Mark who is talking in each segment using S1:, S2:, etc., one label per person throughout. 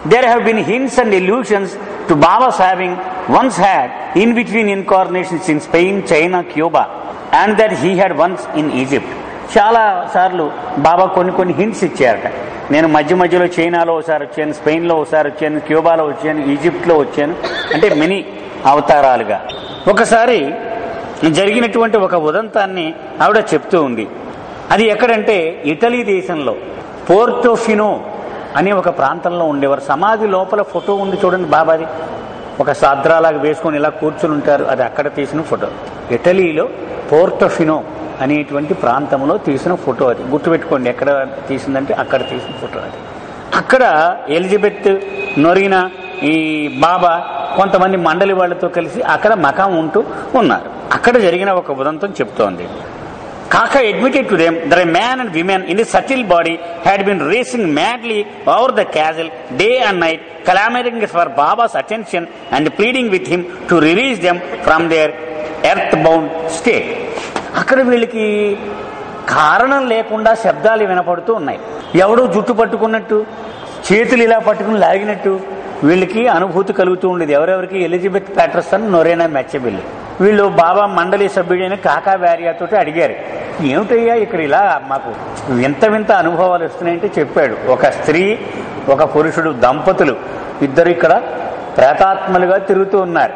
S1: there have been hints and allusions to Baba's having once had in between incarnations in Spain, China, Cuba, and that he had once in Egypt. చాలా సార్లు బాబా కొన్ని కొన్ని hints ఇచ్చారట నేను మధ్య మధ్యలో చైనాలో ఒకసారి వచ్చాను స్పెయిన్లో ఒకసారి వచ్చాను క్యూబాలో వచ్చాను ఈజిప్ట్లో వచ్చాను అంటే మినీ అవతారాలుగా ఒకసారి జరిగినటువంటి ఒక ఉదంతాన్ని ఆవిడ చెప్తూ ఉంది అది ఎక్కడంటే ఇటలీ దేశంలో పోర్టోఫినో అనే ఒక ప్రాంతంలో ఉండేవారు సమాధి లోపల ఫోటో ఉంది చూడండి బాబాది ఒక సాద్రాలాగా వేసుకొని ఇలా కూర్చుని ఉంటారు అది అక్కడ తీసిన ఫోటో ఇటలీలో పోర్టోఫినో అనేటువంటి ప్రాంతంలో తీసిన ఫోటో అది గుర్తుపెట్టుకోండి ఎక్కడ తీసిందంటే అక్కడ తీసిన ఫోటో అది అక్కడ ఎలిజబెత్ నొరీనా ఈ బాబా కొంతమంది మండలి వాళ్ళతో కలిసి అక్కడ మకాం ఉంటూ ఉన్నారు అక్కడ జరిగిన ఒక ఉదంతం చెప్తోంది Kaka admitted to them that a man and women in a subtle body had been racing madly over the castle day and night, clamoring for Baba's attention and pleading with him to release them from their earthbound state. అక్కడ వీళ్ళకి కారణం లేకుండా శబ్దాలు వినపడుతూ ఉన్నాయి ఎవడో జుట్టు పట్టుకున్నట్టు చేతులు ఇలా పట్టుకుని లాగినట్టు వీళ్ళకి అనుభూతి కలుగుతూ ఉండేది ఎవరెవరికి ఎలిజబెత్ ప్యాటర్సన్ నొరేనా మెచ్చబిల్లి వీళ్ళు బాబా మండలి సభ్యుడైన కాకా వ్యారియాతో అడిగారు ఏమిటయ్యా ఇక్కడ ఇలా మాకు వింత వింత అనుభవాలు వస్తున్నాయంటే చెప్పాడు ఒక స్త్రీ ఒక పురుషుడు దంపతులు ఇద్దరు ఇక్కడ ప్రేతాత్మలుగా తిరుగుతూ ఉన్నారు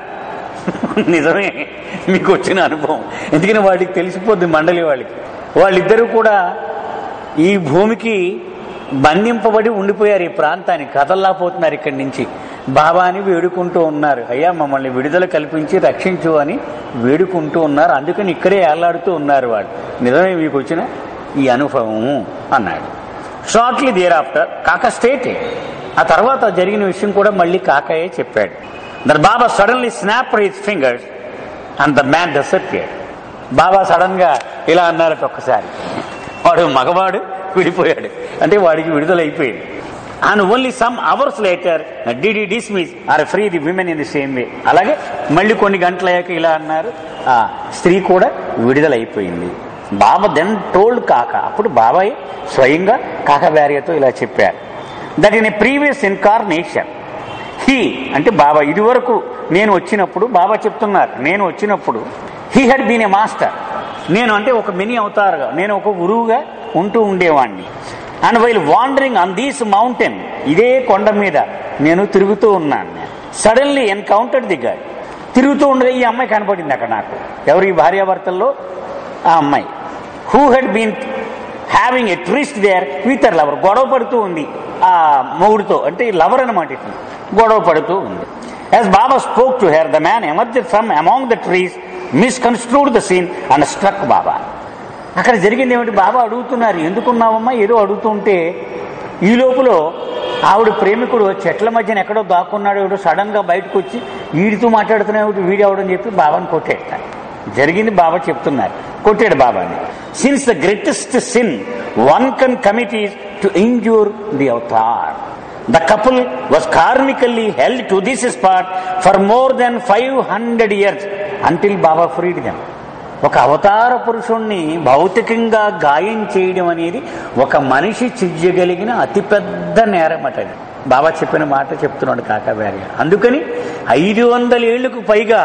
S1: నిజమే మీకు వచ్చిన అనుభవం ఎందుకని వాడికి తెలిసిపోద్ది మండలి వాళ్ళకి వాళ్ళిద్దరూ కూడా ఈ భూమికి బంధింపబడి ఉండిపోయారు ఈ ప్రాంతానికి కదల్లాపోతున్నారు ఇక్కడి నుంచి బాబాని వేడుకుంటూ ఉన్నారు అయ్యా మమ్మల్ని విడుదల కల్పించి రక్షించు అని వేడుకుంటూ ఉన్నారు అందుకని ఇక్కడే ఏలాడుతూ ఉన్నారు వాడు నిజమే మీకు వచ్చిన ఈ అనుభవము అన్నాడు షార్ట్లీ దేర్ ఆఫ్టర్ కాక స్టేటే ఆ తర్వాత జరిగిన విషయం కూడా మళ్ళీ కాకయే చెప్పాడు there Baba suddenly snap his fingers and the man disappeared Baba sudden గా ఇలా అన్నారట ఒక్కసారి వాడు మగవాడు విడిపోయాడు అంటే వాడికి విడుదల అయిపోయింది and only some hours later did dismiss or free the women in the same way అలాగే మళ్ళీ కొన్ని గంటలయ్యాక ఇలా అన్నారు ఆ స్త్రీ కూడా విడుదల అయిపోయింది బాబా దెన్ టోల్డ్ కాక అప్పుడు బాబాయ్ స్వయంగా కాక భార్యతో ఇలా చెప్పారు that in a previous incarnation he అంటే బాబా ఇది వరకు నేను వచ్చినప్పుడు బాబా చెప్తున్నారు నేను వచ్చినప్పుడు he had been a master నేను అంటే ఒక మినీ అవతారుగా నేను ఒక గురువుగా ఉంటూ ఉండేవాడిని and while wandering on these mountain ఇదే కొండ మీద నేను తిరుగుతూ ఉన్నాను సడన్లీ ఎన్కౌంటర్డ్ ది గాడ్ తిరుగుతూ ఉండగా ఈ అమ్మాయి కనపడింది అక్కడ నాకు ఎవరు ఈ భార్యాభర్తల్లో ఆ అమ్మాయి who had been having a tryst there with her lover గొడవ పడుతూ ఉంది ఆ మొగుడుతో అంటే లవర్ అనమాట ఇట్లా గొడవ పడుతూ ఉంది as Baba spoke to her the man emerged from among the trees misconstrued the scene and struck Baba అక్కడ జరిగింది ఏమిటి బాబా అడుగుతున్నారు ఎందుకున్నావమ్మా ఏదో అడుగుతుంటే ఈ లోపల ఆవిడ ప్రేమికుడు చెట్ల మధ్యన ఎక్కడో దాక్కున్నాడు ఎవడో సడన్ గా బయటకు వచ్చి వీడితో మాట్లాడుతున్నావు వీడి అవడని చెప్పి బాబాని కొట్టేట జరిగింది బాబా చెప్తున్నారు కొట్టాడు బాబాని since the greatest sin one can commit is to injure the avatar The couple was karmically held to this spot for more than 500 years until Baba freed them. ఒక అవతార పురుషుణ్ణి భౌతికంగా గాయం చేయడం అనేది ఒక మనిషి చెయ్యగలిగిన అతిపెద్ద నేరం అట అది. బాబా చెప్పిన మాట చెప్తున్నాడు కాకబ్యారి అందుకని ఐదు వందల ఏళ్లకు పైగా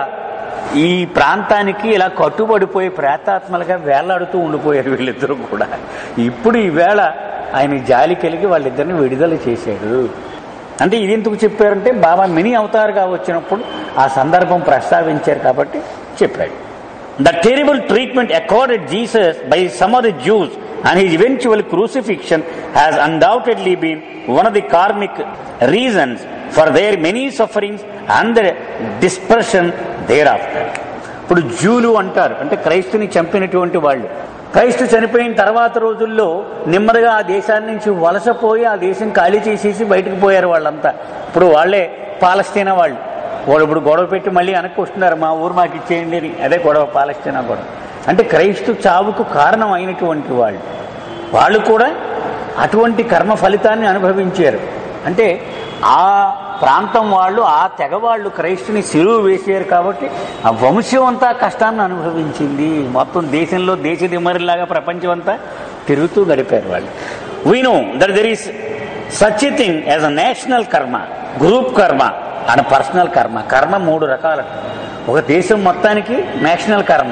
S1: ఈ ప్రాంతానికి ఇలా కట్టుబడిపోయి ప్రేతాత్మలుగా వేలాడుతూ ఉండిపోయారు వీళ్ళిద్దరూ కూడా ఇప్పుడు ఈ వేళ ఆయన జాలి కలిగి వాళ్ళిద్దరిని విడుదల చేశాడు అంటే ఇది ఎందుకు చెప్పారంటే బాబా మినీ అవతారుగా వచ్చినప్పుడు ఆ సందర్భం ప్రస్తావించారు కాబట్టి చెప్పాడు the terrible treatment accorded Jesus by some of the Jews and his eventual crucifixion has undoubtedly been one of the karmic reasons for their many sufferings and dispersion thereafter ఇప్పుడు జూలు అంటారు అంటే క్రైస్తుని చంపినటువంటి వాళ్ళు క్రైస్తు చనిపోయిన తర్వాత రోజుల్లో నెమ్మదిగా ఆ దేశాన్ని నుంచి వలసపోయి ఆ దేశం ఖాళీ చేసేసి బయటకు పోయారు వాళ్ళంతా ఇప్పుడు వాళ్ళే పాలస్తీనా వాళ్ళు వాళ్ళు ఇప్పుడు గొడవ పెట్టి మళ్ళీ వెనక్కి వస్తున్నారు మా ఊరు మాకు ఇచ్చేయండి అని అదే గొడవ పాలస్తీనా గొడవ అంటే క్రైస్తు చావుకు కారణం అయినటువంటి వాళ్ళు వాళ్ళు కూడా అటువంటి కర్మ ఫలితాన్ని అనుభవించారు అంటే ఆ ప్రాంతం వాళ్ళు ఆ తెగ వాళ్ళు క్రైస్తుని సిలువు వేసారు కాబట్టి ఆ వంశం అంతా కష్టాన్ని అనుభవించింది మొత్తం దేశంలో దేశ దిమ్మరిలాగా ప్రపంచం అంతా తిరుగుతూ గడిపారు వాళ్ళు we know that there is such a thing as a national karma group karma and personal karma కర్మ మూడు రకాలు ఒక దేశం మొత్తానికి నేషనల్ కర్మ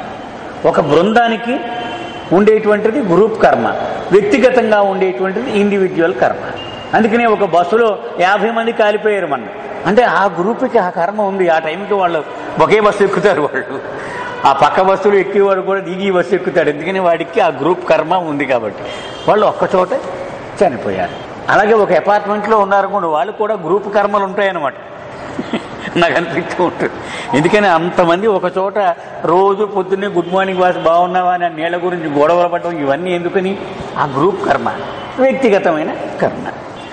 S1: ఒక బృందానికి ఉండేటువంటిది గ్రూప్ కర్మ వ్యక్తిగతంగా ఉండేటువంటిది ఇండివిజువల్ కర్మ అందుకనే ఒక బస్సులో యాభై మంది కాలిపోయారు మన అంటే ఆ గ్రూప్కి ఆ కర్మ ఉంది ఆ టైంకి వాళ్ళు ఒకే బస్సు ఎక్కుతారు వాళ్ళు ఆ పక్క బస్సులు ఎక్కేవాడు కూడా దిగి ఈ బస్సు ఎక్కుతాడు ఎందుకని వాడికి ఆ గ్రూప్ కర్మ ఉంది కాబట్టి వాళ్ళు ఒక్క చోట చనిపోయారు అలాగే ఒక అపార్ట్మెంట్లో ఉన్నారనుకోండి వాళ్ళు కూడా గ్రూప్ కర్మలు ఉంటాయన్నమాట నాకు అనిపిస్తూ ఉంటుంది ఎందుకని అంతమంది ఒక చోట రోజు పొద్దున్నే గుడ్ మార్నింగ్ వాస్ బాగున్నావా అని ఆ నీళ్ళ గురించి గొడవలు పడటం ఇవన్నీ ఎందుకని ఆ గ్రూప్ కర్మ వ్యక్తిగతమైన కర్మ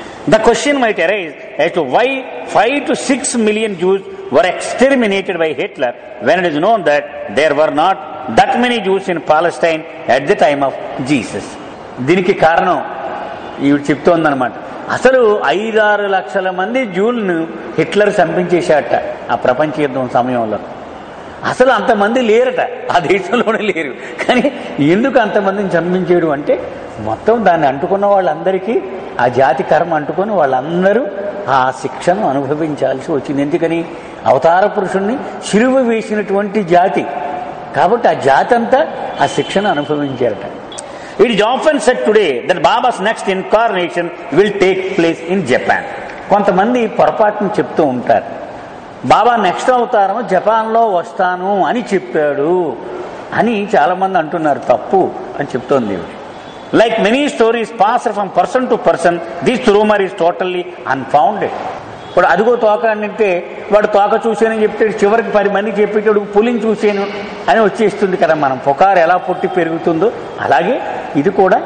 S1: the question might arise as to why 5 to 6 million Jews were exterminated by Hitler when it is known that there were not that many Jews in Palestine at the time of Jesus. దీనికి కారణం ఈవిడ చెప్తోందనమాట అసలు ఐదారు లక్షల మంది జూల్ను Hitler చంపించేశాట ఆ ప్రపంచ యుద్ధం సమయంలో అసలు అంతమంది లేరట ఆ దేశంలోనే లేరు కానీ ఎందుకు అంతమందిని చంపించేయడం అంటే మొత్తం దాన్ని అంటుకున్న వాళ్ళందరికీ ఆ జాతి కర్మ అంటుకొని వాళ్ళందరూ ఆ శిక్షను అనుభవించాల్సి వచ్చింది ఎందుకని అవతార పురుషుణ్ణి శిలువ వేసినటువంటి జాతి కాబట్టి ఆ జాతి అంతా ఆ శిక్షను అనుభవించారట it is often said today that Baba's next incarnation will take place in Japan కొంతమంది పొరపాటును చెప్తూ ఉంటారు బాబా నెక్స్ట్ అవతారం జపాన్లో వస్తాను అని చెప్పాడు అని చాలామంది అంటున్నారు తప్పు అని చెప్తోంది ఈవిడ. Like many stories pass from person to person this rumour is totally unfounded ఇప్పుడు అదిగో తోక అంటే వాడు తోక చూసానని చెప్తే చివరికి పది మంది చెప్పేటప్పుడు పులిని చూసాను అని వచ్చేస్తుంది కదా మనం పుకారు ఎలా పుట్టి పెరుగుతుందో అలాగే ఇది కూడా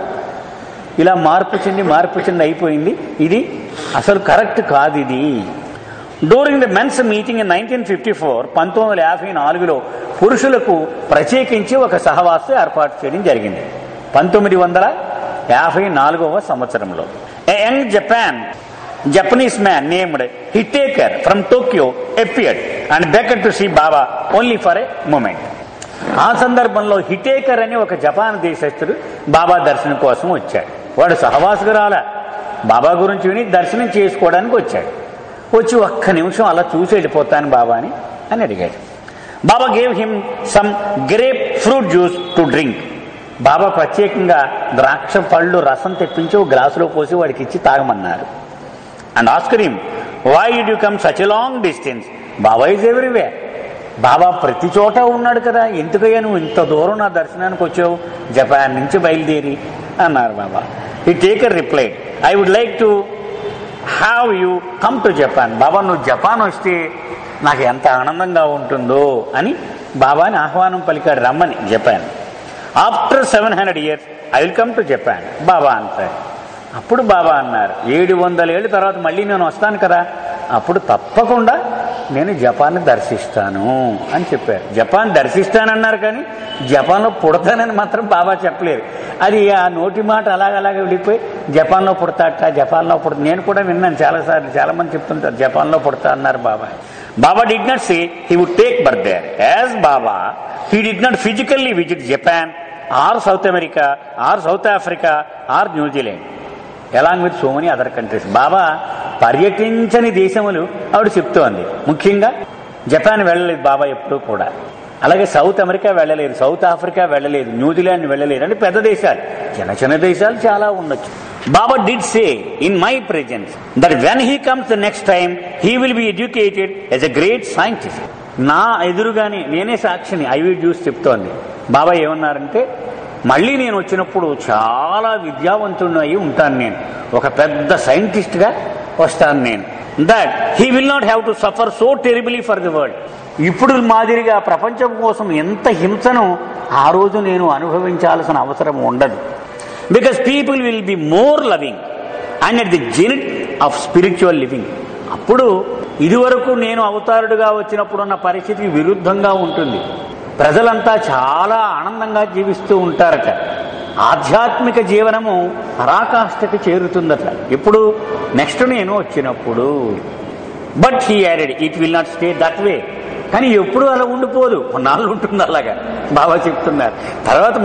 S1: ఇలా మార్పు చెంది మార్పు చెంది అయిపోయింది ఇది అసలు కరెక్ట్ కాదు ఇది during the men's meeting in nineteen fifty four పంతొమ్మిది వందల యాభై నాలుగులో పురుషులకు ప్రత్యేకించి ఒక సహవాసం ఏర్పాటు చేయడం జరిగింది పంతొమ్మిది వందల యాభై నాలుగవ సంవత్సరంలో a young Japan Japanese man named Hitaker from Tokyo appeared and begged to see Baba only for a moment ఆ సందర్భంలో హిటేకర్ అని ఒక జపాన్ దేశస్థుడు బాబా దర్శనం కోసం వచ్చాడు వాడు సహవాసుకు రాలా బాబా గురించి విని దర్శనం చేసుకోవడానికి వచ్చాడు వచ్చి ఒక్క నిమిషం అలా చూసి వెళ్ళిపోతాను బాబా అని అని అడిగాడు Baba gave him some grapefruit juice to drink Baba ప్రత్యేకంగా ద్రాక్ష పళ్ళు రసం తెప్పించి ఒక గ్లాసులో పోసి వాడికి ఇచ్చి తాగమన్నారు and asked him why you come such a long distance Baba is everywhere Baba ప్రతి చోట ఉన్నాడు కదా ఎందుకయ్యా నువ్వు ఇంత దూరం నా దర్శనానికి వచ్చావు జపాన్ నుంచి బయలుదేరి అన్నారు Baba Hitaker reply I would like to have you come to Japan Baba నువ్వు జపాన్ వస్తే నాకు ఎంత ఆనందంగా ఉంటుందో అని బాబాని ఆహ్వానం పలికాడు రమ్మని Japan after seven hundred years I will come to Japan Baba అంటారు అప్పుడు బాబా అన్నారు ఏడు వందల ఏళ్ళ తర్వాత మళ్ళీ నేను వస్తాను కదా అప్పుడు తప్పకుండా నేను జపాన్ని దర్శిస్తాను అని చెప్పారు జపాన్ దర్శిస్తానన్నారు కానీ జపాన్లో పుడతానని మాత్రం బాబా చెప్పలేరు అది ఆ నోటి మాట అలాగ అలాగే వెళ్ళిపోయి జపాన్లో పుడతాట జపాన్లో పుడతా నేను కూడా విన్నాను చాలాసార్లు చాలామంది చెప్తుంటారు జపాన్లో పుడతా అన్నారు Baba Baba did not say he would take birth there as Baba he did not physically visit Japan or South America or South Africa or New Zealand along with so many other countries Baba పర్యటించని దేశములు ఆవిడ చెప్తోంది ముఖ్యంగా జపాన్ వెళ్ళలేదు బాబా ఎప్పుడూ కూడా అలాగే సౌత్ అమెరికా వెళ్ళలేదు సౌత్ ఆఫ్రికా వెళ్ళలేదు న్యూజిలాండ్ వెళ్ళలేదు అంటే పెద్ద దేశాలు చిన్న చిన్న దేశాలు చాలా ఉండొచ్చు Baba did say in my presence that when he comes the next time he will be educated as a great scientist నా ఎదురుగానే నేనే సాక్షిని ఐవి జ్యూస్ చెప్తోంది బాబా ఏమన్నారంటే మళ్ళీ నేను వచ్చినప్పుడు చాలా విద్యావంతుడు అయి ఉంటాను నేను ఒక పెద్ద సైంటిస్ట్గా వస్తాను నేను that he will not have to suffer so terribly for the world ఇప్పుడు మాదిరిగా ప్రపంచం కోసం ఎంత హింసను ఆ రోజు నేను అనుభవించాల్సిన అవసరం ఉండదు because people will be more loving and at the zenith of spiritual living అప్పుడు ఇదివరకు నేను అవతారుడుగా వచ్చినప్పుడు ఉన్న పరిస్థితికి విరుద్ధంగా ఉంటుంది ప్రజలంతా చాలా ఆనందంగా జీవిస్తూ ఉంటారట ఆధ్యాత్మిక జీవనము పరాకాష్ఠకి చేరుతుందట ఇప్పుడు నెక్స్ట్ నేను వచ్చినప్పుడు but he added it will not stay that way కానీ ఎప్పుడు అలా ఉండిపోదు కొన్నాళ్ళు ఉంటుంది అలాగా బాబా చెప్తున్నారు తర్వాత మళ్ళీ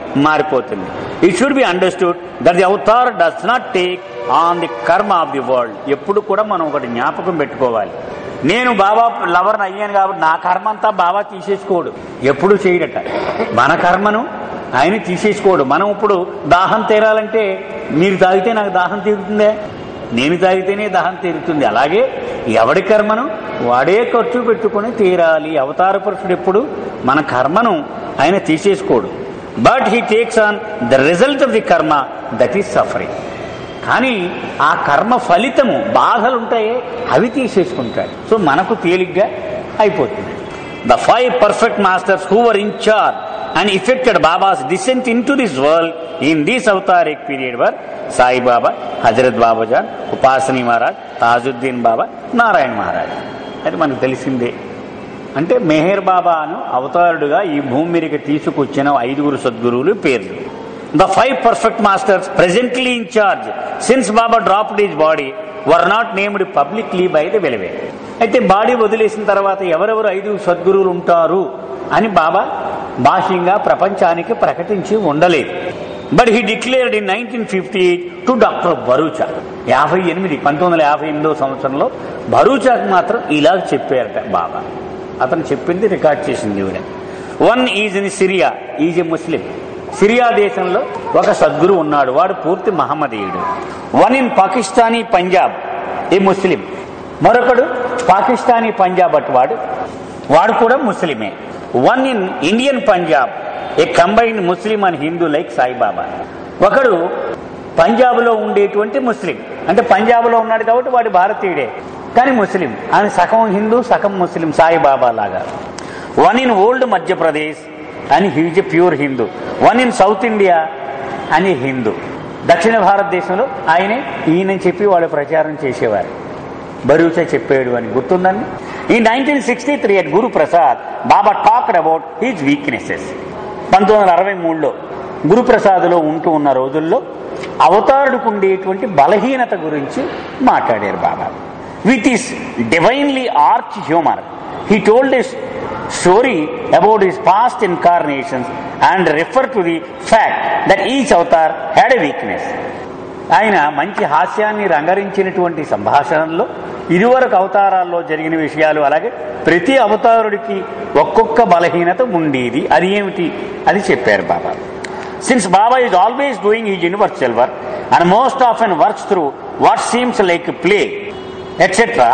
S1: మారిపోతుంది it should be understood that the avatar does not take on the karma of the world ఎప్పుడు కూడా మనం ఒకటి జ్ఞాపకం పెట్టుకోవాలి నేను బాబా లవర్ని అయ్యాను కాబట్టి నా కర్మ అంతా బాబా తీసేసుకోడు ఎప్పుడు చేయడట మన కర్మను ఆయన తీసేసుకోడు మనం ఇప్పుడు దాహం తీరాలంటే మీరు తాగితే నాకు దాహం తీరుతుందే నేను తాగితేనే దాహం తీరుతుంది అలాగే ఎవడి కర్మను వాడే ఖర్చు పెట్టుకుని తీరాలి అవతార పురుషుడు ఎప్పుడు మన కర్మను ఆయన తీసేసుకోడు but he takes on the result of the karma that is suffering కానీ ఆ కర్మ ఫలితము బాధలు ఉంటాయే అవి తీసేసుకుంటాడు సో మనకు తేలిగ్గా అయిపోతుంది the five perfect masters who were in charge and effected Baba's descent into this world in this avataric period were Saibaba Hazrat Babajan Upasani Maharaj Tajuddin Baba Narayan Maharaj అది మనకు తెలిసిందే అంటే మెహర్ బాబాను అవతారుడుగా ఈ భూమి మీదకి తీసుకొచ్చిన ఐదుగురు సద్గురువులు పేర్లు the five perfect masters presently in charge since Baba dropped his body were not named publicly by the వెలవే అయితే బాడీ వదిలేసిన తర్వాత ఎవరెవరు ఐదు సద్గురువులు ఉంటారు అని బాబా బాహ్యంగా ప్రపంచానికి ప్రకటించి ఉండలేదు but he declared in nineteen fifty eight to doctor Bharucha యాభై ఎనిమిది పంతొమ్మిది వందల యాభై ఎనిమిదో సంవత్సరంలో బరూచాకు మాత్రం ఇలా చెప్పారట బాబా అతను చెప్పింది రికార్డ్ చేసింది ఈవిడ one is in Syria is a Muslim Syria దేశంలో ఒక సద్గురు ఉన్నాడు వాడు పూర్తి మహమ్మదీయుడు one in Pakistani Punjab a Muslim మరొకడు పాకిస్తానీ పంజాబ్ అటు వాడు వాడు కూడా ముస్లిమే one in Indian Punjab a combined Muslim and Hindu like Saibaba ఒకడు పంజాబ్లో ఉండేటువంటి ముస్లిం అంటే పంజాబ్లో ఉన్నాడు కాబట్టి వాడు భారతీయుడే కానీ ముస్లిం ఆయన సగం హిందూ సగం ముస్లిం సాయిబాబా లాగా వన్ ఇన్ ఓల్డ్ మధ్యప్రదేశ్ అని he's a pure Hindu one in South India అని హిందూ దక్షిణ భారతదేశంలో ఆయనే ఈయనని చెప్పి వాళ్ళు ప్రచారం చేసేవారు బరూచా చెప్పాడు అని గుర్తుందండి ఈ nineteen sixty three at Guru Prasad Baba talked about his weaknesses పంతొమ్మిది వందల అరవై మూడులో గురుప్రసాద్లో ఉంటూ ఉన్న రోజుల్లో అవతారుడికి ఉండేటువంటి బలహీనత గురించి మాట్లాడారు Baba with his divinely arch humour he told his story about his past incarnations and refer to the fact that each avatar had a weakness ఆయన మంచి హాస్యాన్ని రంగరించినటువంటి సంభాషణలో ఇదివరకు అవతారాల్లో జరిగిన విషయాలు అలాగే ప్రతి అవతారుడికి ఒక్కొక్క బలహీనత ఉండేది అది ఏమిటి అది చెప్పారు Baba since Baba is always doing his universal work and most of his works through what seems like play etcetera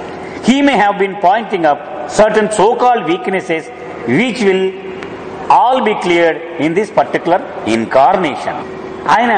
S1: he may have been pointing up certain so-called weaknesses which will all be cleared in this particular incarnation. ఆయన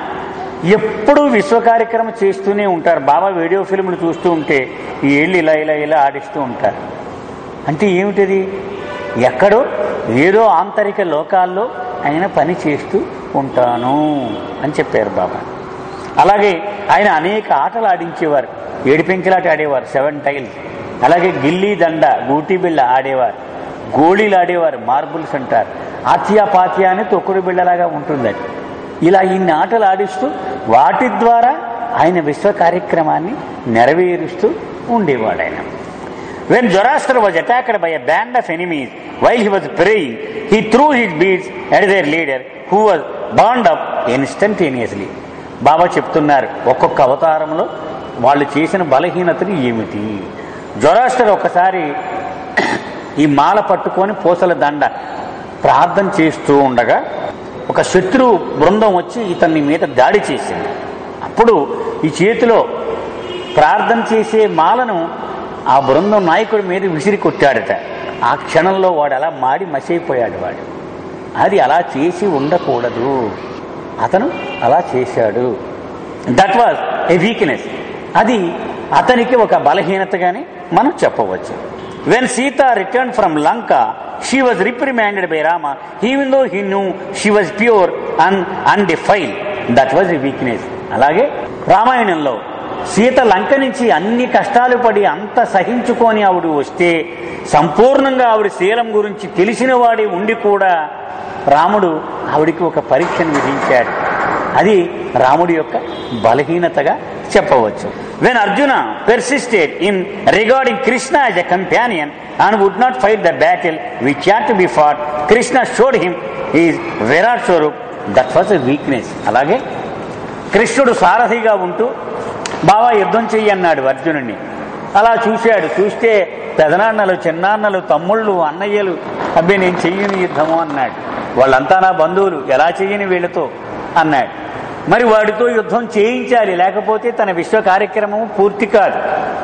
S1: ఎప్పుడూ విశ్వ కార్యక్రమం చేస్తూనే ఉంటారు బాబా video ఫిల్మ్లు చూస్తూ ఉంటే ఈ ఏళ్ళు ఇలా ఇలా ఇలా ఆడిస్తూ ఉంటారు అంటే ఏమిటది ఎక్కడో ఏదో ఆంతరిక లోకాల్లో ఆయన పని చేస్తూ ఉంటాను అని చెప్పారు బాబా అలాగే ఆయన అనేక ఆటలు ఆడించేవారు ఏడు పెంకులాట ఆడేవారు సెవెన్ టైల్స్ అలాగే గిల్లీ దండ గూటి బిళ్ళ ఆడేవారు గోళీలు ఆడేవారు మార్బుల్స్ అంటారు ఆత్యా పాత్య అని తొక్కుడు బిళ్ళలాగా ఉంటుంది అది ఇలా ఇన్ని ఆటలు ఆడిస్తూ వాటి ద్వారా ఆయన విశ్వ కార్యక్రమాన్ని నెరవేరుస్తూ ఉండేవాడు ఆయన When Zoroaster was attacked by a band of enemies while he was praying, he threw his beads at their leader, who was burned up instantaneously. బాబా చెప్తున్నారు ఒక్కొక్క అవతారంలో వాళ్ళు చేసిన బలహీనతలు ఏమిటి జొరాస్టర్ ఒకసారి ఈ మాల పట్టుకొని పూసల దండ ప్రార్థన చేస్తూ ఉండగా ఒక శత్రు బృందం వచ్చి ఇతన్ని మీద దాడి చేసింది అప్పుడు ఈ చేతిలో ప్రార్థన చేసే మాలను ఆ బృందం నాయకుడి మీద విసిరి కొట్టాడట ఆ క్షణంలో వాడు అలా మాడి మసైపోయాడు వాడు అది అలా చేసి ఉండకూడదు అతను అలా చేశాడు దట్ వాజ్ ఏ వీక్నెస్ అది అతనికి ఒక బలహీనతగానే మనం చెప్పవచ్చు when Sita return from Lanka she was reprimanded by Rama even though he knew she was pure and undefiled that was a weakness అలాగే రామాయణంలో సీత లంక నుంచి అన్ని కష్టాలు పడి అంత సహించుకొని ఆవిడ వస్తే సంపూర్ణంగా ఆవిడ శీలం గురించి తెలిసిన వాడి ఉండి కూడా రాముడు ఆవిడికి ఒక పరీక్షను విధించాడు అది రాముడి యొక్క బలహీనతగా చెప్పవచ్చు When Arjuna persisted in regarding Krishna as a companion and would not fight the battle which had to be fought, Krishna showed him his Virat Swarup. That was a weakness. అలాగే కృష్ణుడు సారథిగా ఉంటూ బావా యుద్ధం చెయ్యి అన్నాడు అర్జునుడిని అలా చూశాడు చూస్తే పెదనాన్నలు చిన్నాన్నలు తమ్ముళ్ళు అన్నయ్యలు అబ్బే నేను చెయ్యని యుద్ధము అన్నాడు వాళ్ళంతా నా బంధువులు ఎలా చెయ్యని వీళ్ళతో అన్నాడు మరి వాడితో యుద్ధం చేయించాలి లేకపోతే తన విశ్వ కార్యక్రమం పూర్తి కాదు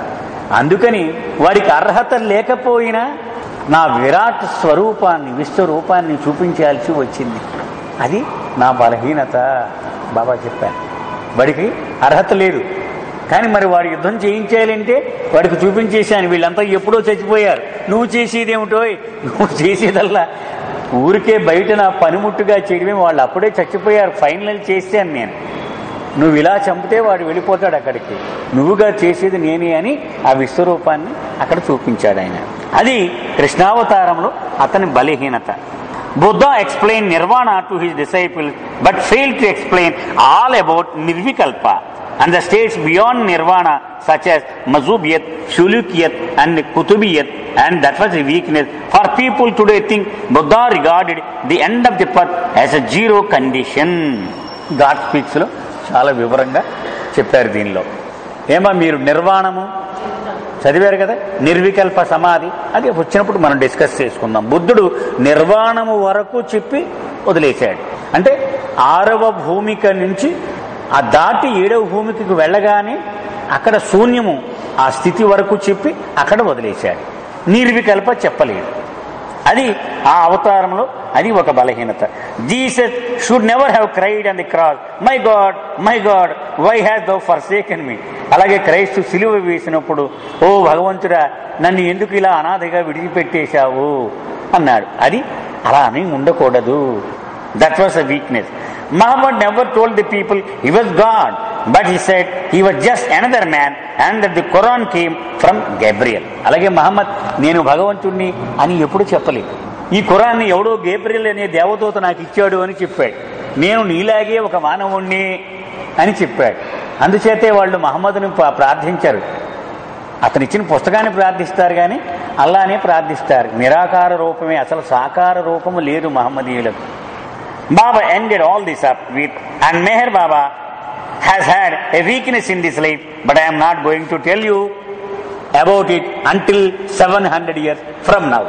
S1: అందుకని వాడికి అర్హత లేకపోయినా నా విరాట్ స్వరూపాన్ని విశ్వరూపాన్ని చూపించాల్సి వచ్చింది అది నా బలహీనత బాబా చెప్పాను వాడికి అర్హత లేదు కానీ మరి వాడు యుద్ధం చేయించాలంటే వాడికి చూపించేశాను వీళ్ళంతా ఎప్పుడో చచ్చిపోయారు నువ్వు చేసేదేమిటో నువ్వు చేసేదల్లా ఊరికే బయట నా పనిముట్టుగా చేయడమే వాళ్ళు అప్పుడే చచ్చిపోయారు ఫైనల్ చేశాను నేను నువ్వు ఇలా చంపితే వాడు వెళ్ళిపోతాడు అక్కడికి నువ్వుగా చేసేది నేనే అని ఆ విశ్వరూపాన్ని అక్కడ చూపించాడు ఆయన అది కృష్ణావతారంలో అతని బలహీనత Buddha explain nirvana to his disciple but fail to explain all about nirvikalpa and the states beyond nirvana such as mazubiyat shulukiyat and kutubiyat and that was a weakness for people today think buddha regarded the end of the path as a zero condition God speaks లో చాలా వివరంగా చెప్పారు దీనిలో ఏమా మీరు నిర్వాణము చదివారు కదా నిర్వికల్ప సమాధి అది వచ్చినప్పుడు మనం డిస్కస్ చేసుకుందాం బుద్ధుడు నిర్వాణము వరకు చెప్పి వదిలేశాడు అంటే ఆరవ భూమిక నుంచి ఆ దాటి ఏడవ భూమికి వెళ్ళగానే అక్కడ శూన్యము ఆ స్థితి వరకు చెప్పి అక్కడ వదిలేశాడు నిర్వికల్ప చెప్పలేదు అది ఆ అవతారంలో అది ఒక బలహీనత Jesus should never have cried on the cross my God my God why has thou forsaken me అలాగే క్రైస్తు సిలువ వేసినప్పుడు ఓ భగవంతుడా నన్ను ఎందుకు ఇలా అనాథగా విడిచిపెట్టేశావు అన్నాడు అది అలా అని ఉండకూడదు that was a weakness Muhammad never told the people he was God but he said he was just another man and that the Quran came from Gabriel అలాగే మహమ్మద్ నేను భగవంతుణ్ణి అని ఎప్పుడు చెప్పలేదు ఈ ఖురాన్ని ఎవడో గేబ్రియల్ అనే దేవదూత నాకు ఇచ్చాడు అని చెప్పాడు నేను నీలాగే ఒక మానవుణ్ణి అని చెప్పాడు అందుచేతే వాళ్ళు మహమ్మద్ని ప్రా- ప్రార్థించారు అతను ఇచ్చిన పుస్తకాన్ని ప్రార్థిస్తారు కానీ అల్లానే ప్రార్థిస్తారు నిరాకార రూపమే అసలు సాకార రూపము లేదు మహమ్మదీయులకు Baba ended all this up with and Meher Baba has had a weakness in this life but I'm not going to tell you about it until seven hundred years from now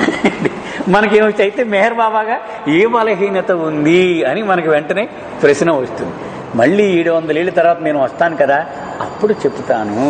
S1: మనకేమిటి అయితే మెహర్ బాబాగా ఏ బలహీనత ఉంది అని మనకి వెంటనే ప్రశ్న వస్తుంది మళ్ళీ ఏడు వందల ఏళ్ళ తర్వాత నేను వస్తాను కదా అప్పుడు చెప్తాను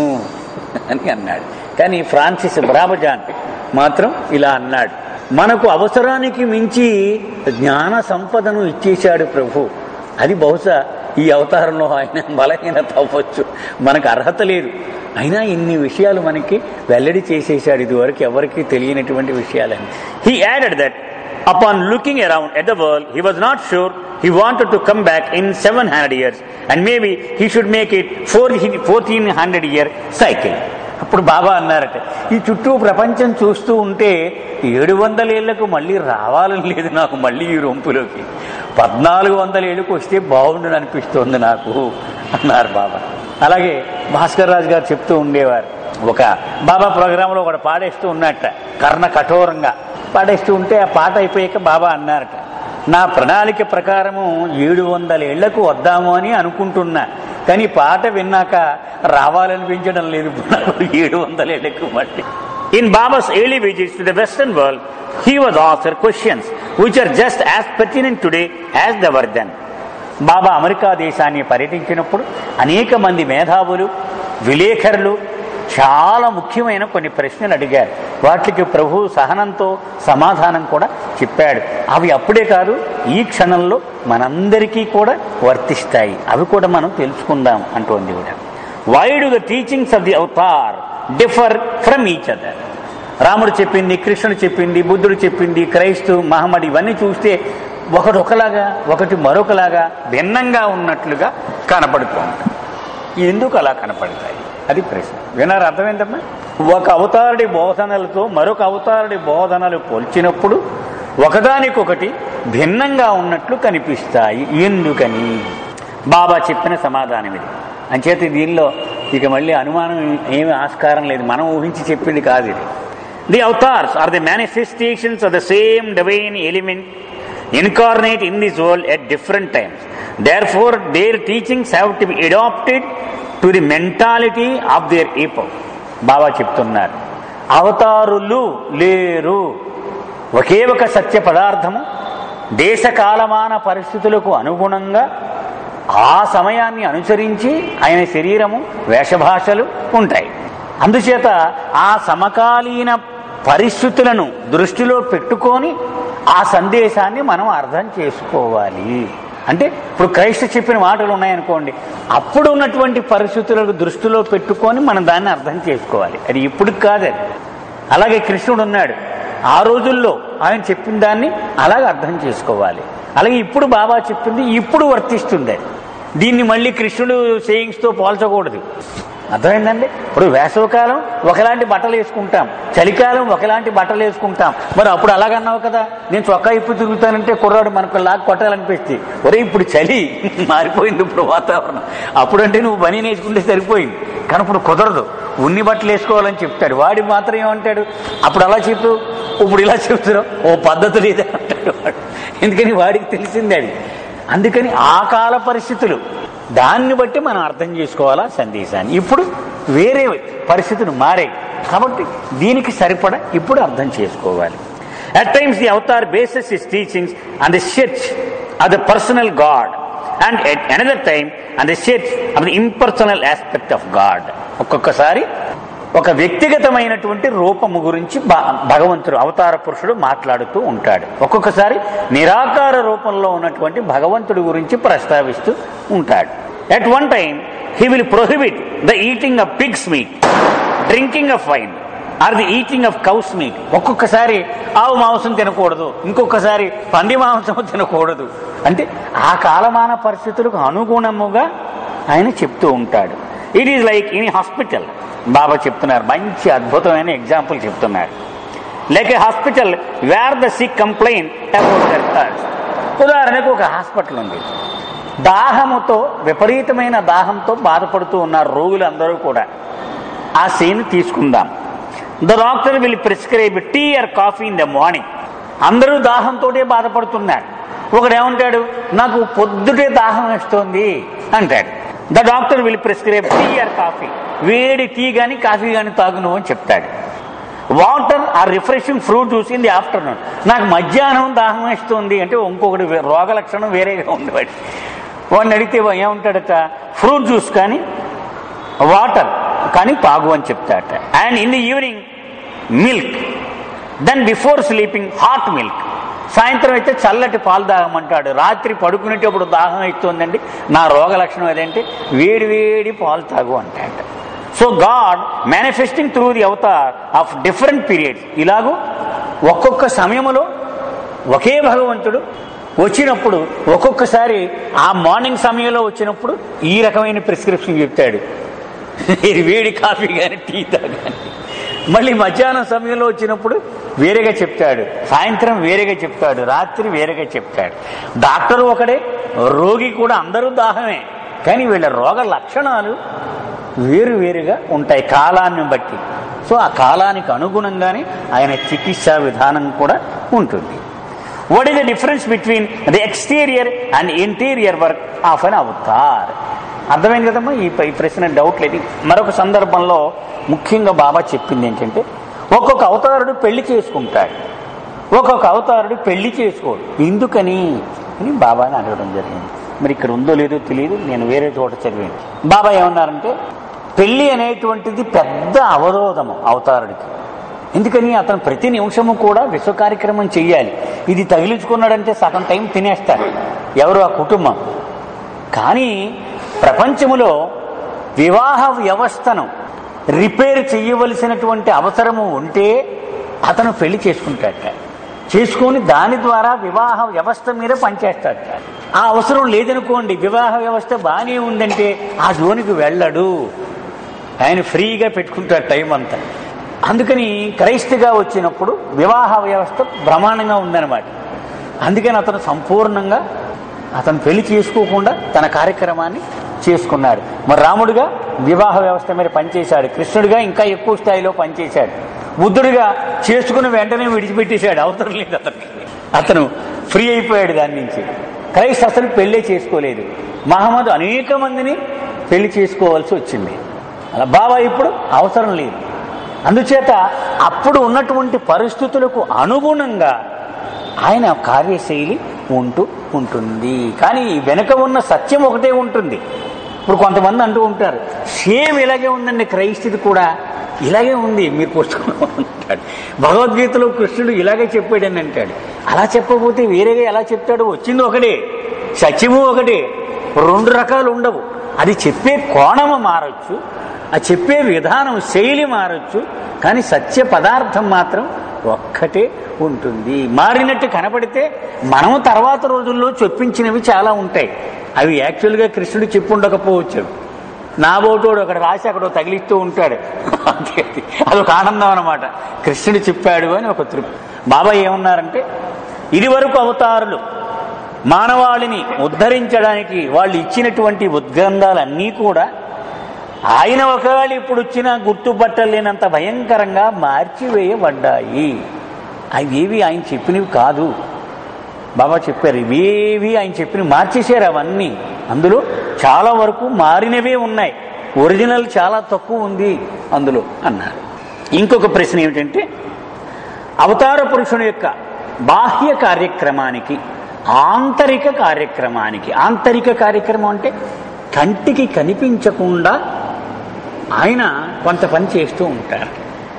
S1: అని అన్నాడు కానీ ఫ్రాన్సిస్ బ్రాబజాన్ మాత్రం ఇలా అన్నాడు మనకు అవసరానికి మించి జ్ఞాన సంపదను ఇచ్చేశాడు ప్రభు అది బహుశా ఈ అవతారంలో ఆయన బలహీనత అవ్వచ్చు మనకు అర్హత లేదు అయినా ఇన్ని విషయాలు మనకి వెల్లడి చేసేసాడు ఇదివరకు ఎవరికి తెలియనటువంటి విషయాలని he added that upon looking around at the world he was not sure he wanted to come back in seven hundred years and maybe he should make it four fourteen hundred year cycle అప్పుడు బాబా అన్నారట ఈ చుట్టూ ప్రపంచం చూస్తూ ఉంటే ఏడు వందల ఏళ్లకు మళ్ళీ రావాలని లేదు నాకు మళ్ళీ ఈ రొంపులోకి పద్నాలుగు వందల ఏళ్ళకు వస్తే బాగుండు అనిపిస్తోంది నాకు అన్నారు బాబా అలాగే భాస్కర్ రాజు గారు చెప్తూ ఉండేవారు ఒక బాబా ప్రోగ్రాంలో ఒకటి పాడేస్తూ ఉన్నట్ట కర్ణ కఠోరంగా పాడేస్తూ ఉంటే ఆ పాట అయిపోయాక బాబా అన్నారట నా ప్రణాళిక ప్రకారము ఏడు వందల ఏళ్లకు వద్దాము అని అనుకుంటున్నా కానీ పాట విన్నాక రావాలనిపించడం లేదు నాకు ఏడు వందల ఏళ్లకు మళ్ళీ in Baba's early visits to the western world he was answer questions which are just as pertinent today as they were then Baba America దేశాన్ని పర్యటించినప్పుడు అనేక మంది మేధావులు విలేకరులు చాలా ముఖ్యమైన కొన్ని ప్రశ్నలు అడిగారు వాటికి ప్రభు సహనంతో సమాధానం కూడా చెప్పాడు అవి అప్పుడే కాదు ఈ క్షణంలో మనందరికీ కూడా వర్తిస్తాయి అవి కూడా మనం తెలుసుకుందాం అంటోంది కూడా why do the teachings of the avatar differ from each other రాముడు చెప్పింది కృష్ణుడు చెప్పింది బుద్ధుడు చెప్పింది క్రైస్తు మహమ్మద్ ఇవన్నీ చూస్తే ఒకటి ఒకలాగా ఒకటి మరొకలాగా భిన్నంగా ఉన్నట్లుగా కనపడుతోంది ఎందుకు అలా కనపడతాయి అది ప్రశ్న వినారు అర్థమైందమ్మా ఒక అవతారుడి బోధనలతో మరొక అవతారుడి బోధనలు పోల్చినప్పుడు ఒకదానికొకటి భిన్నంగా ఉన్నట్లు కనిపిస్తాయి ఎందుకని బాబా చెప్పిన సమాధానం ఇది అంచేత దీనిలో ఇక మళ్ళీ అనుమానం ఏమి ఆస్కారం లేదు మనం ఊహించి చెప్పింది కాదు ఇది the avatars are the manifestations of the same divine element incarnate in this world at different times therefore their teachings have to be adapted to the mentality of their epoch Baba చెప్తున్నారు అవతారులు లేరు ఒకే ఒక సత్య పదార్థము దేశ కాలమాన పరిస్థితులకు అనుగుణంగా ఆ సమయాన్ని అనుసరించి ఆయన శరీరము వేషభాషలు ఉంటాయి అందుచేత ఆ సమకాలీన పరిస్థితులను దృష్టిలో పెట్టుకొని ఆ సందేశాన్ని మనం అర్థం చేసుకోవాలి అంటే ఇప్పుడు క్రైస్త చెప్పిన మాటలు ఉన్నాయనుకోండి అప్పుడు ఉన్నటువంటి పరిస్థితులకు దృష్టిలో పెట్టుకొని మనం దాన్ని అర్థం చేసుకోవాలి అది ఇప్పుడు కాదు అది అలాగే కృష్ణుడు ఉన్నాడు ఆ రోజుల్లో ఆయన చెప్పిన దాన్ని అలాగే అర్థం చేసుకోవాలి అలాగే ఇప్పుడు బాబా చెప్పింది ఇప్పుడు వర్తిస్తుంది అది దీన్ని మళ్ళీ కృష్ణుడు సేయింగ్స్తో పోల్చకూడదు అర్థమైందండి ఇప్పుడు వేసవకాలం ఒకలాంటి బట్టలు వేసుకుంటాం చలికాలం ఒకలాంటి బట్టలు వేసుకుంటాం మరి అప్పుడు అలాగన్నావు కదా నేను చొక్కా ఇప్పు తిరుగుతానంటే కుర్రాడు మనకు లాగా కొట్టాలనిపిస్తే ఒరే ఇప్పుడు చలి మారిపోయింది ఇప్పుడు వాతావరణం అప్పుడంటే నువ్వు బనీ వేసుకుంటే సరిపోయింది కానీ ఇప్పుడు కుదరదు ఉన్ని బట్టలు వేసుకోవాలని చెప్తాడు వాడి మాత్రం ఏమంటాడు అప్పుడు అలా చెప్పు ఇప్పుడు ఇలా చెప్తున్నావు ఓ పద్ధతి లేదా అంటాడు వాడు ఎందుకని వాడికి తెలిసింది అది అందుకని ఆ కాల పరిస్థితులు దాన్ని బట్టి మనం అర్థం చేసుకోవాలా సందేశాన్ని ఇప్పుడు వేరే పరిస్థితులు మారాయి కాబట్టి దీనికి సరిపడ ఇప్పుడు అర్థం చేసుకోవాలి at times the Avatar bases is teachings and the షెచ్ of the personal God and at another time and the షెచ్ of the impersonal aspect of God ఒక్కొక్కసారి ఒక వ్యక్తిగతమైనటువంటి రూపము గురించి భ- భగవంతుడు అవతార పురుషుడు మాట్లాడుతూ ఉంటాడు ఒక్కొక్కసారి నిరాకార రూపంలో ఉన్నటువంటి భగవంతుడి గురించి ప్రస్తావిస్తూ ఉంటాడు at one time he will prohibit the eating of pig's meat drinking of wine or the eating of cow's meat ఒక్కొక్కసారి ఆవు మాంసం తినకూడదు ఇంకొకసారి పంది మాంసం తినకూడదు అంటే ఆ కాలమాన పరిస్థితులకు అనుగుణముగా ఆయన చెప్తూ ఉంటాడు it is like in hospital Baba చెప్తున్నారు మంచి అద్భుతమైన ఎగ్జాంపుల్ చెప్తున్నారు like a hospital where the sick complaint about their thirst ఉదాహరణకు ఒక హాస్పిటల్ ఉంది దాహముతో విపరీతమైన దాహంతో బాధపడుతూ ఉన్నారు రోగులందరూ కూడా ఆ సీన్ తీసుకుందాం the doctor will prescribe tea or coffee in the morning అందరూ దాహంతోటే బాధపడుతున్నారు ఒకడు ఏమంటాడు నాకు పొద్దుటే దాహం వేస్తోంది అంటాడు the doctor will prescribe tea or coffee వేడి టీ కానీ కాఫీ కానీ తాగు నువ్వు అని చెప్తాడు water a refreshing fruit juice in the afternoon నాకు మధ్యాహ్నం దాహం వేస్తుంది అంటే ఇంకొకటి వే- రోగ లక్షణం వేరేగా ఉంది వాడి వాడిని అడిగితే వా- ఏమంటాడట ఫ్రూట్ జ్యూస్ కానీ వాటర్ కానీ తాగు అని చెప్తాడట and in the evening milk then before sleeping hot milk సాయంత్రం అయితే చల్లటి పాలు తాగమంటాడు రాత్రి పడుకునేటప్పుడు దాహం అవుతుందండి నా రోగ లక్షణం ఏదంటే వేడి వేడి పాలు తాగు అంటాడు so God manifesting through the avatar of different periods ఇలాగూ ఒక్కొక్క సమయంలో ఒకే భగవంతుడు వచ్చినప్పుడు ఒక్కొక్కసారి ఆ మార్నింగ్ సమయంలో వచ్చినప్పుడు ఈ రకమైన ప్రిస్క్రిప్షన్ చెప్తాడు ఇది వేడి కాఫీ కానీ టీ తాగాని మళ్ళీ మధ్యాహ్నం సమయంలో వచ్చినప్పుడు వేరేగా చెప్తాడు సాయంత్రం వేరేగా చెప్తాడు రాత్రి వేరేగా చెప్తాడు డాక్టర్ ఒకడే రోగి కూడా అందరూ దాహమే కానీ వీళ్ళ రోగ లక్షణాలు వేరు వేరుగా ఉంటాయి కాలాన్ని బట్టి సో ఆ కాలానికి అనుగుణంగానే ఆయన చికిత్సా విధానం కూడా ఉంటుంది what is the difference between the exterior and interior work of an avatar అర్థమైంది కదమ్మా ఈ ఈ ప్రశ్న డౌట్ లేదు మరొక సందర్భంలో ముఖ్యంగా బాబా చెప్పింది ఏంటంటే ఒక్కొక్క అవతారుడు పెళ్లి చేసుకుంటాడు ఒక్కొక్క అవతారుడు పెళ్లి చేసుకోడు ఎందుకని అని బాబాని అడగడం జరిగింది మరి ఇక్కడ ఉందో లేదో తెలియదు నేను వేరే చోట చదివాను బాబా ఏమన్నారంటే పెళ్లి అనేటువంటిది పెద్ద అవరోధము అవతారుడికి ఎందుకని అతను ప్రతి నిమిషము కూడా విశ్వ కార్యక్రమం చెయ్యాలి ఇది తగిలించుకున్నాడంటే సగం టైం తినేస్తాడు ఎవరు ఆ కుటుంబం కానీ ప్రపంచములో వివాహ వ్యవస్థను రిపేర్ చేయవలసినటువంటి అవసరము ఉంటే అతను పెళ్లి చేసుకుంటాడట చేసుకొని దాని ద్వారా వివాహ వ్యవస్థ మీద పనిచేస్తాడట ఆ అవసరం లేదనుకోండి వివాహ వ్యవస్థ బాగానే ఉందంటే ఆ జోనికి వెళ్ళడు ఆయన ఫ్రీగా పెట్టుకుంటాడు టైం అంతా అందుకని క్రైస్తగా వచ్చినప్పుడు వివాహ వ్యవస్థ బ్రహ్మాండంగా ఉందన్నమాట అందుకని అతను సంపూర్ణంగా అతను పెళ్లి చేసుకోకుండా తన కార్యక్రమాన్ని చేసుకున్నాడు మరి రాముడుగా వివాహ వ్యవస్థ మీద పనిచేశాడు కృష్ణుడిగా ఇంకా ఎక్కువ స్థాయిలో పనిచేశాడు బుద్ధుడిగా చేసుకుని వెంటనే విడిచిపెట్టేశాడు అవసరం లేదు అతనికి అతను ఫ్రీ అయిపోయాడు దాని నుంచి క్రైస్ట్ అసలు పెళ్ళే చేసుకోలేదు మహమ్మద్ అనేక మందిని పెళ్లి చేసుకోవాల్సి వచ్చింది అలా బాబా ఇప్పుడు అవసరం లేదు అందుచేత అప్పుడు ఉన్నటువంటి పరిస్థితులకు అనుగుణంగా ఆయన కార్యశైలి ఉంటూ ఉంటుంది కానీ వెనుక ఉన్న సత్యం ఒకటే ఉంటుంది ఇప్పుడు కొంతమంది అంటూ ఉంటారు సేమ్ ఇలాగే ఉందండి క్రైస్తది కూడా ఇలాగే ఉంది మీరు పుస్తకంలో భగవద్గీతలో కృష్ణుడు ఇలాగే చెప్పాడని అంటాడు అలా చెప్పకపోతే వేరేగా ఎలా చెప్తాడు వచ్చింది ఒకటే సత్యము ఒకటే రెండు రకాలు ఉండవు అది చెప్పే కోణము మారచ్చు ఆ చెప్పే విధానం శైలి మారచ్చు కానీ సత్య పదార్థం మాత్రం ఒక్కటే ఉంటుంది మారినట్టు కనపడితే మనము తర్వాత రోజుల్లో చొప్పించినవి చాలా ఉంటాయి అవి యాక్చువల్గా కృష్ణుడు చెప్పుండకపోవచ్చు నా బోటోడు అక్కడ రాసి అక్కడ తగిలిస్తూ ఉంటాడు అంతే అది. అదొక ఆనందం అనమాట కృష్ణుడు చెప్పాడు అని ఒక తృప్తి బాబా ఏమన్నారంటే ఇది వరకు అవతారులు మానవాళిని ఉద్ధరించడానికి వాళ్ళు ఇచ్చినటువంటి ఉద్గంధాలన్నీ కూడా ఆయన ఒకవేళ ఇప్పుడు వచ్చిన గుర్తుపట్టలేనంత భయంకరంగా మార్చివేయబడ్డాయి అవేవి ఆయన చెప్పినవి కాదు బాబా చెప్పారు ఇవేవి ఆయన చెప్పినవి మార్చేశారు అవన్నీ అందులో చాలా వరకు మారినవే ఉన్నాయి ఒరిజినల్ చాలా తక్కువ ఉంది అందులో అన్నారు ఇంకొక ప్రశ్న ఏమిటంటే అవతార పురుషుని యొక్క బాహ్య కార్యక్రమానికి ఆంతరిక కార్యక్రమానికి ఆంతరిక కార్యక్రమం అంటే కంటికి కనిపించకుండా ఆయన కొంత పని చేస్తూ ఉంటారు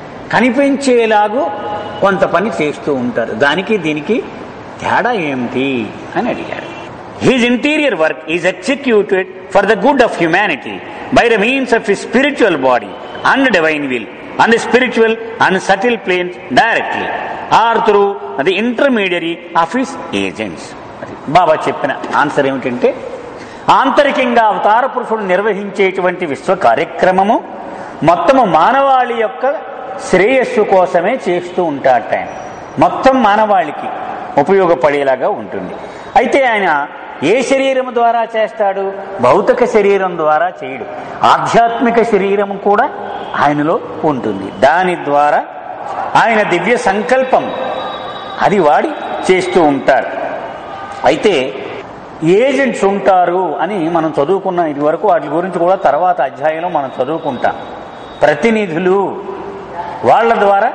S1: కనిపించేలాగూ కొంత పని చేస్తూ ఉంటారు దానికి దీనికి తేడా ఏమిటి అని అడిగారు his interior work is executed for the good of humanity by the means of his spiritual body and divine will and spiritual and subtle planes directly or through the intermediary of his agents Baba చెప్పిన answer ఏమిటంటే ఆంతరికంగా అవతార పురుషుడు నిర్వహించేటువంటి విశ్వ కార్యక్రమము మొత్తము మానవాళి యొక్క శ్రేయస్సు కోసమే చేస్తూ ఉంటాడట ఆయన మొత్తం మానవాళికి ఉపయోగపడేలాగా ఉంటుంది అయితే ఆయన ఏ శరీరం ద్వారా చేస్తాడు భౌతిక శరీరం ద్వారా చేయడు ఆధ్యాత్మిక శరీరం కూడా ఆయనలో ఉంటుంది దాని ద్వారా ఆయన దివ్య సంకల్పం అది వాడి చేస్తూ ఉంటారు అయితే ఏజెంట్స్ ఉంటారు అని మనం చదువుకున్నాం ఇది వరకు వాటి గురించి కూడా తర్వాత అధ్యాయంలో మనం చదువుకుంటాం ప్రతినిధులు వాళ్ళ ద్వారా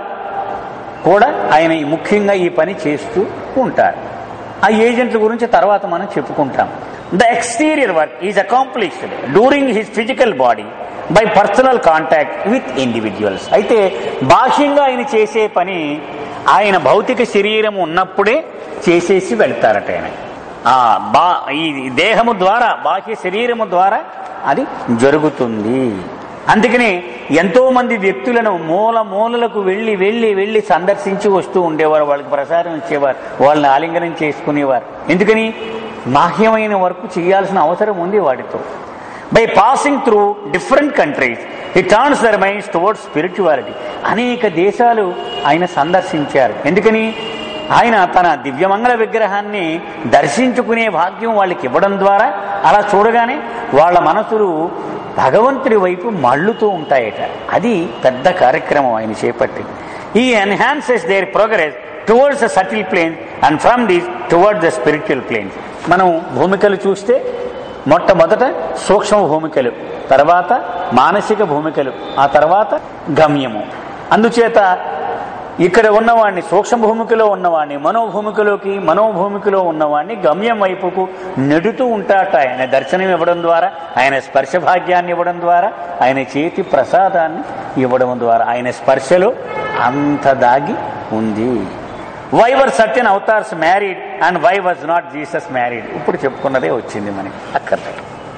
S1: కూడా ఆయన ఈ ముఖ్యంగా ఈ పని చేస్తూ ఉంటారు ఆ ఏజెంట్ల గురించి తర్వాత మనం చెప్పుకుంటాం the exterior work is accomplished during his physical body by personal contact with individuals అయితే బాహ్యంగా ఆయన చేసే పని ఆయన భౌతిక శరీరం ఉన్నప్పుడే చేసేసి వెళ్తారట ఆయన ఆ బా ఈ దేహము ద్వారా బాహ్య శరీరము ద్వారా అది జరుగుతుంది అందుకని ఎంతో మంది వ్యక్తులను మూల మూలలకు వెళ్ళి వెళ్ళి వెళ్ళి సందర్శించి వస్తూ ఉండేవారు వాళ్ళకి ప్రసాదం ఇచ్చేవారు వాళ్ళని ఆలింగనం చేసుకునేవారు ఎందుకని బాహ్యమైన వర్క్ చేయాల్సిన అవసరం ఉంది వాటితో by passing through different countries he turns their minds towards spirituality అనేక దేశాలు ఆయన సందర్శించారు ఎందుకని ఆయన తన దివ్యమంగళ విగ్రహాన్ని దర్శించుకునే భాగ్యం వాళ్ళకి ఇవ్వడం ద్వారా అలా చూడగానే వాళ్ళ మనసులు భగవంతుడి వైపు మళ్ళుతూ ఉంటాయట అది పెద్ద కార్యక్రమం ఆయన చేపట్టింది he enhances their progress towards the subtle planes and from these towards the spiritual planes మనం భూమికలు చూస్తే మొట్టమొదట సూక్ష్మ భూమికలు తర్వాత మానసిక భూమికలు ఆ తర్వాత గమ్యము అందుచేత ఇక్కడ ఉన్నవాడిని సూక్ష్మ భూమికలో ఉన్నవాడిని మనోభూమికలోకి మనోభూమికలో ఉన్నవాడిని గమ్యం వైపుకు నెడుతూ ఉంటాట ఆయన దర్శనం ఇవ్వడం ద్వారా ఆయన స్పర్శ భాగ్యాన్ని ఇవ్వడం ద్వారా ఆయన చేతి ప్రసాదాన్ని ఇవ్వడం ద్వారా ఆయన స్పర్శలో అంత దాగి ఉంది why were certain avatars married and why was not Jesus married ఇప్పుడు చెప్పుకున్నదే వచ్చింది మనకి అక్కర్లేదు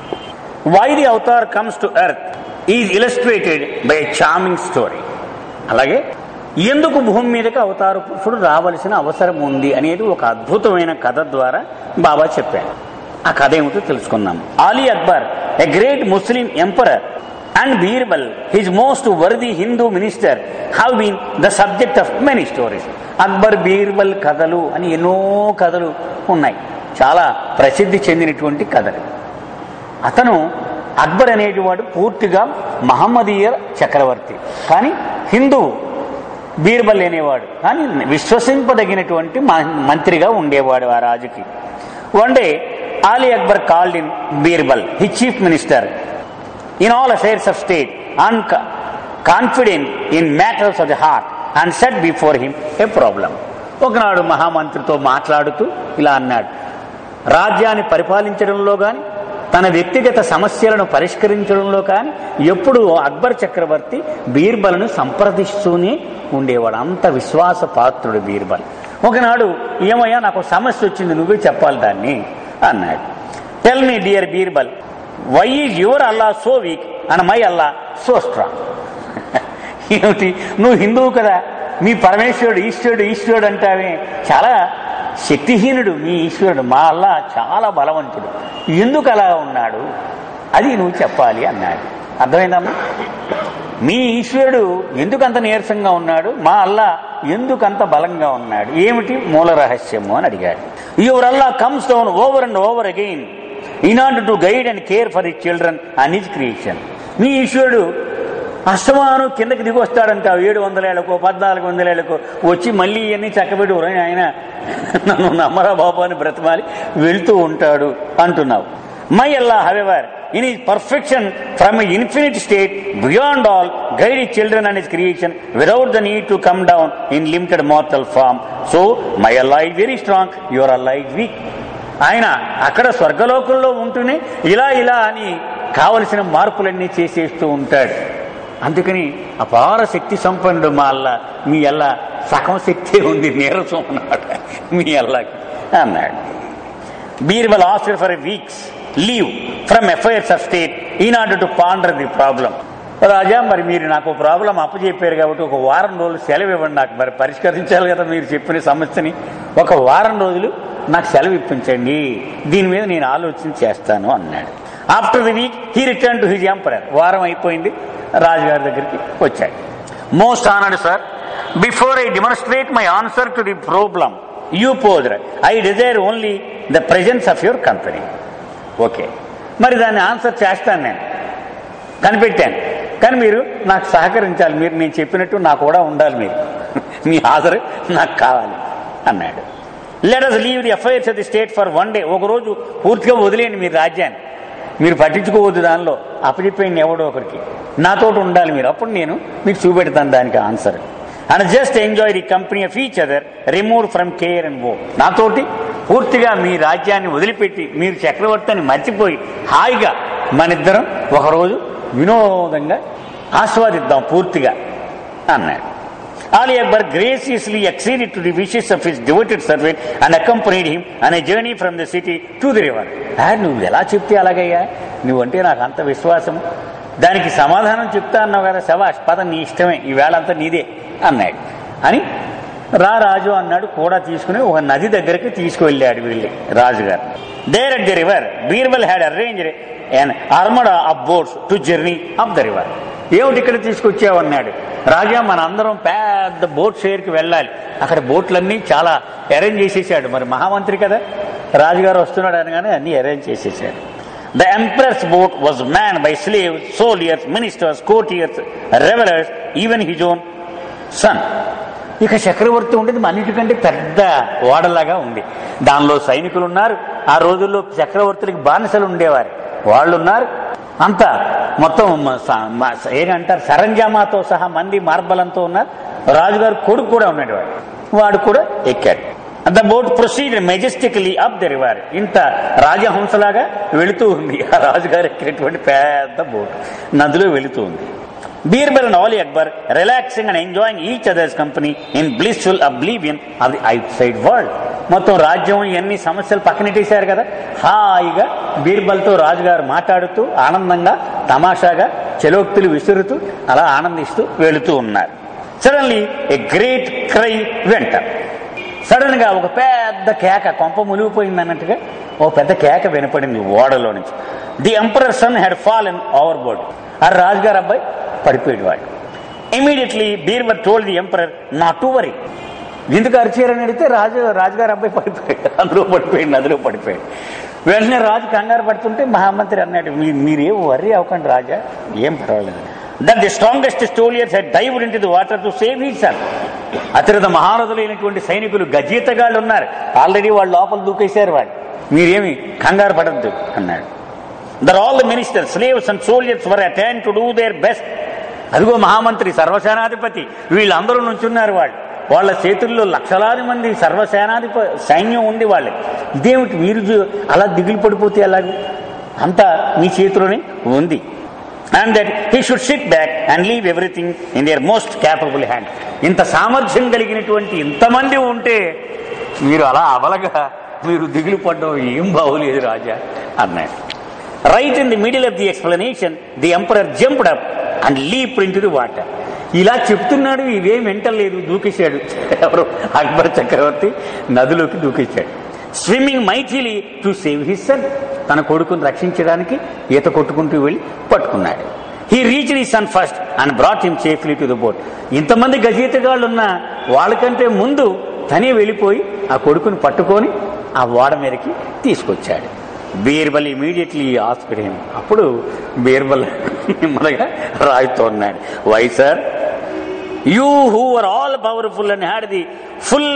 S1: why the avatar comes to earth is illustrated by charming story అలాగే ఎందుకు భూమి మీదకి అవతార పురుషుడు రావలసిన అవసరం ఉంది అనేది ఒక అద్భుతమైన కథ ద్వారా బాబా చెప్పారు ఆ కథ ఏమిటో తెలుసుకుందాం Ali Akbar a great Muslim emperor and Birbal his most worthy Hindu minister have been the subject of many stories Akbar Birbal కథలు అని ఎన్నో కథలు ఉన్నాయి చాలా ప్రసిద్ధి చెందినటువంటి కథలు అతను అక్బర్ అనేటివాడు పూర్తిగా మహమ్మదీయ చక్రవర్తి కానీ హిందువు బీర్బల్ అనేవాడు కానీ విశ్వసింపదగినటువంటి మ- మంత్రిగా ఉండేవాడు ఆ రాజుకి one day Ali Akbar called in Birbal his chief minister in all affairs of state and confident in matters of the heart and set before him a problem ఒకనాడు మహామంత్రితో మాట్లాడుతూ ఇలా అన్నాడు రాజ్యాన్ని పరిపాలించడంలో కానీ తన వ్యక్తిగత సమస్యలను పరిష్కరించడంలో కానీ ఎప్పుడు అక్బర్ చక్రవర్తి బీర్బల్ను సంప్రదిస్తూనే ఉండేవాడు అంత విశ్వాస పాత్రుడు బీర్బల్ ఒకనాడు ఏమయ్యా నాకు ఒక సమస్య వచ్చింది నువ్వే చెప్పాలి దాన్ని అన్నాడు tell me dear Birbal why is your Allah so weak and my Allah so strong ఏమిటి నువ్వు హిందువు కదా మీ పరమేశ్వరుడు ఈశ్వరుడు ఈశ్వరుడు అంటావే చాలా శక్తిహీనుడు మీ ఈశ్వరుడు మా అల్లా చాలా బలవంతుడు ఎందుకు అలా ఉన్నాడు అది నువ్వు చెప్పాలి అన్నాడు అర్థమైందమ్మా మీ ఈశ్వరుడు ఎందుకంత నీరసంగా ఉన్నాడు మా అల్లా ఎందుకంత బలంగా ఉన్నాడు ఏమిటి మూల రహస్యము అని అడిగాడు your Allah comes down over and over again in order to guide and care for his children and his creation మీ ఈశ్వరుడు అస్తమానం కిందకి దిగి వస్తాడంట ఏడు వందలేళ్ళకో పద్నాలుగు వందలేళ్ళకో వచ్చి మళ్ళీ ఇవన్నీ చక్కబెట్టి "ఒరేయ్ ఆయన నన్ను నమ్మరా బాబు అని బ్రతమాలి వెళ్తూ ఉంటాడు అంటున్నావు my Allah however in is perfection from infinite state beyond all guide his children and his creation without the need to come down in limited mortal form so my Allah is very strong your Allah is weak ఆయన అక్కడ స్వర్గలోకంలో ఉంటూనే ఇలా ఇలా అని కావలసిన మార్పులన్నీ చేసేస్తూ ఉంటాడు అందుకని అపార శక్తి సంపన్నుడు మా అల్లా మీ అల్లా సగం శక్తి ఉంది నీరసం అన్నాడు మీ అల్లాకి అన్నాడు బీర్బల్ ఆస్టర్ for weeks leave from affairs of state in order to ponder the problem రాజా మరి మీరు నాకు ప్రాబ్లం అప్పచెప్పారు కాబట్టి ఒక వారం రోజులు సెలవు ఇవ్వండి నాకు మరి పరిష్కరించాలి కదా మీరు చెప్పిన సమస్యని ఒక వారం రోజులు నాకు సెలవు ఇప్పించండి దీని మీద నేను ఆలోచన చేస్తాను అన్నాడు after the week he return to his emperor వారం అయిపోయింది రాజుగారి దగ్గరికి వచ్చాడు most honoured sir before I demonstrate my answer to the problem you ponder I desire only the presence of your company okay మరి దాన్ని ఆన్సర్ చేస్తాను నేను కనిపెట్టాను కానీ మీరు నాకు సహకరించాలి మీరు నేను చెప్పినట్టు నాకు కూడా ఉండాలి మీరు మీ హాజరు నాకు కావాలి అన్నాడు let us leave the affairs of the state for one day ఒకరోజు పూర్తిగా వదిలేయండి మీ రాజ్యాన్ని మీరు పట్టించుకోవద్దు దానిలో అప్పచెప్పేయండి ఎవడో ఒకరికి నాతో ఉండాలి మీరు అప్పుడు నేను మీకు చూపెడతాను దానికి answer and just enjoy the company of each other remove from care and woe నాతోటి పూర్తిగా మీ రాజ్యాన్ని వదిలిపెట్టి మీరు చక్రవర్తిని మర్చిపోయి హాయిగా మనిద్దరం ఒకరోజు వినోదంగా ఆస్వాదిద్దాం పూర్తిగా అన్నాడు Ali Akbar graciously acceded to the wishes of his devoted servant and accompanied him on a journey from the city to the river. ఆ, నువ్వు ఎలా చెప్తే అలాగయ్యా నువ్వంటే నాకు అంత విశ్వాసం దానికి సమాధానం చెప్తా అన్నావు కదా శవాష్ పద నీ ఇష్టమే ఈ వేళ అంతా నీదే అన్నాడు అని రా రాజు అన్నాడు కూడా తీసుకుని ఒక నది దగ్గరికి తీసుకువెళ్ళాడు వీళ్ళి రాజుగారు there at the river Birbal had arranged and armada of boats to journey up the river ఏమిటి ఇక్కడ తీసుకొచ్చావన్నాడు రాజా మన అందరం పెద్ద బోట్ షేర్కి వెళ్ళాలి అక్కడ బోట్లన్నీ చాలా అరేంజ్ చేసేసాడు మరి మహామంత్రి కదా రాజుగారు వస్తున్నాడు అనగానే అన్ని అరేంజ్ చేసేసాడు the empress boat was man by slave soldiers ministers courtiers revellers even his own son ఇక చక్రవర్తి ఉండేది అన్నిటికంటే పెద్ద ఓడలాగా ఉంది దానిలో సైనికులు ఉన్నారు ఆ రోజుల్లో చక్రవర్తులకి బానిసలు ఉండేవారు వాళ్ళు ఉన్నారు అంతా మొత్తం మ- స- మ- ఏంటంటారు సరంజామాతో సహా మంది మార్బలంతో ఉన్నారు రాజుగారు కొడుకు కూడా ఉన్నాడు వాడు వాడు కూడా ఎక్కాడు the boat proceed majestically up the river ఇంత రాజహంసలాగా వెళుతూ ఉంది ఆ రాజుగారు ఎక్కినటువంటి పెద్ద బోట్ నదిలో వెళుతూ ఉంది Birbal and Ali Akbar relaxing and enjoying each other's company in blissful oblivion of the outside world మొత్తం రాజ్యం ఇవన్నీ సమస్యలు పక్కనెట్టేశారు కదా హాయిగా బీర్బల్తో రాజుగారు మాట్లాడుతూ ఆనందంగా తమాషాగా చెలోక్తులు విసురుతూ అలా ఆనందిస్తూ వెళుతూ ఉన్నారు suddenly a great cry went sudden గా ఒక పెద్ద కేక కొంప మునిగిపోయింది అన్నట్టుగా ఓ పెద్ద కేక వినపడింది ఓడలో నుంచి the emperor son had fall in overboard ఆ రాజుగారు అబ్బాయి పడిపోయాడు వాడు immediately Birbal told the emperor not to worry ఎందుకు అరిచారని అడిగితే రాజు రాజుగారు అబ్బాయి పడిపోయాడు అందులో పడిపోయాడు నదిలో పడిపోయాడు వెంటనే రాజు కంగారు పడుతుంటే మహామంత్రి అన్నాడు "మీ- మీరేం వర్రీ అవ్వకండి రాజా ఏం పర్వాలేదు that the strongest soldiers had dived in the water to save his son అత్యంత మహారథులైనటువంటి సైనికులు గజీతగాళ్ళు ఉన్నారు ఆల్రెడీ వాళ్ళు లోపల దూకేశారు వాళ్ళు మీరేమి కంగారు పడద్దు అన్నాడు there all the ministers slaves and soldiers were attend to do their best అదిగో మహామంత్రి సర్వసేనాధిపతి వీళ్ళందరూ నుంచున్నారు వాళ్ళు వాళ్ళ చేతుల్లో లక్షలాది మంది సర్వసేనాధిప సైన్యం ఉంది వాళ్ళకి ఇదేమిటి మీరు జు- అలా దిగులు పడిపోతే ఎలాగ అంతా మీ చేతిలోనే ఉంది and that he should sit back and leave everything in their most capable hand ఇంత సామర్థ్యం కలిగినటువంటి ఇంతమంది ఉంటే మీరు అలా అవలగా మీరు దిగులు పడ్డం ఏం బాగోలేదు రాజా అన్నాడు right in the middle of the explanation the emperor jumped up and leap into the water ఇలా చెప్తున్నాడు ఇవేం వెంటలేదు దూకేశాడు ఎవరు అక్బర్ చక్రవర్తి నదిలోకి దూకేశాడు swimming mightily to save his son తన కొడుకుని రక్షించడానికి ఈత కొట్టుకుంటూ వెళ్ళి పట్టుకున్నాడు he reach the son first and brought him safely to the boat ఇంతమంది గజీతగాళ్ళు ఉన్న వాళ్ళకంటే ముందు తనే వెళ్ళిపోయి ఆ కొడుకుని పట్టుకొని ఆ ఓడ మీదకి తీసుకొచ్చాడు బీర్బల్ ఇమీడియట్లీ ఆస్పిడ్ హిమ్ అప్పుడు బీర్బల్ నెమ్మదిగా రాజుతో ఉన్నాడు why sir you who are all powerful and had the full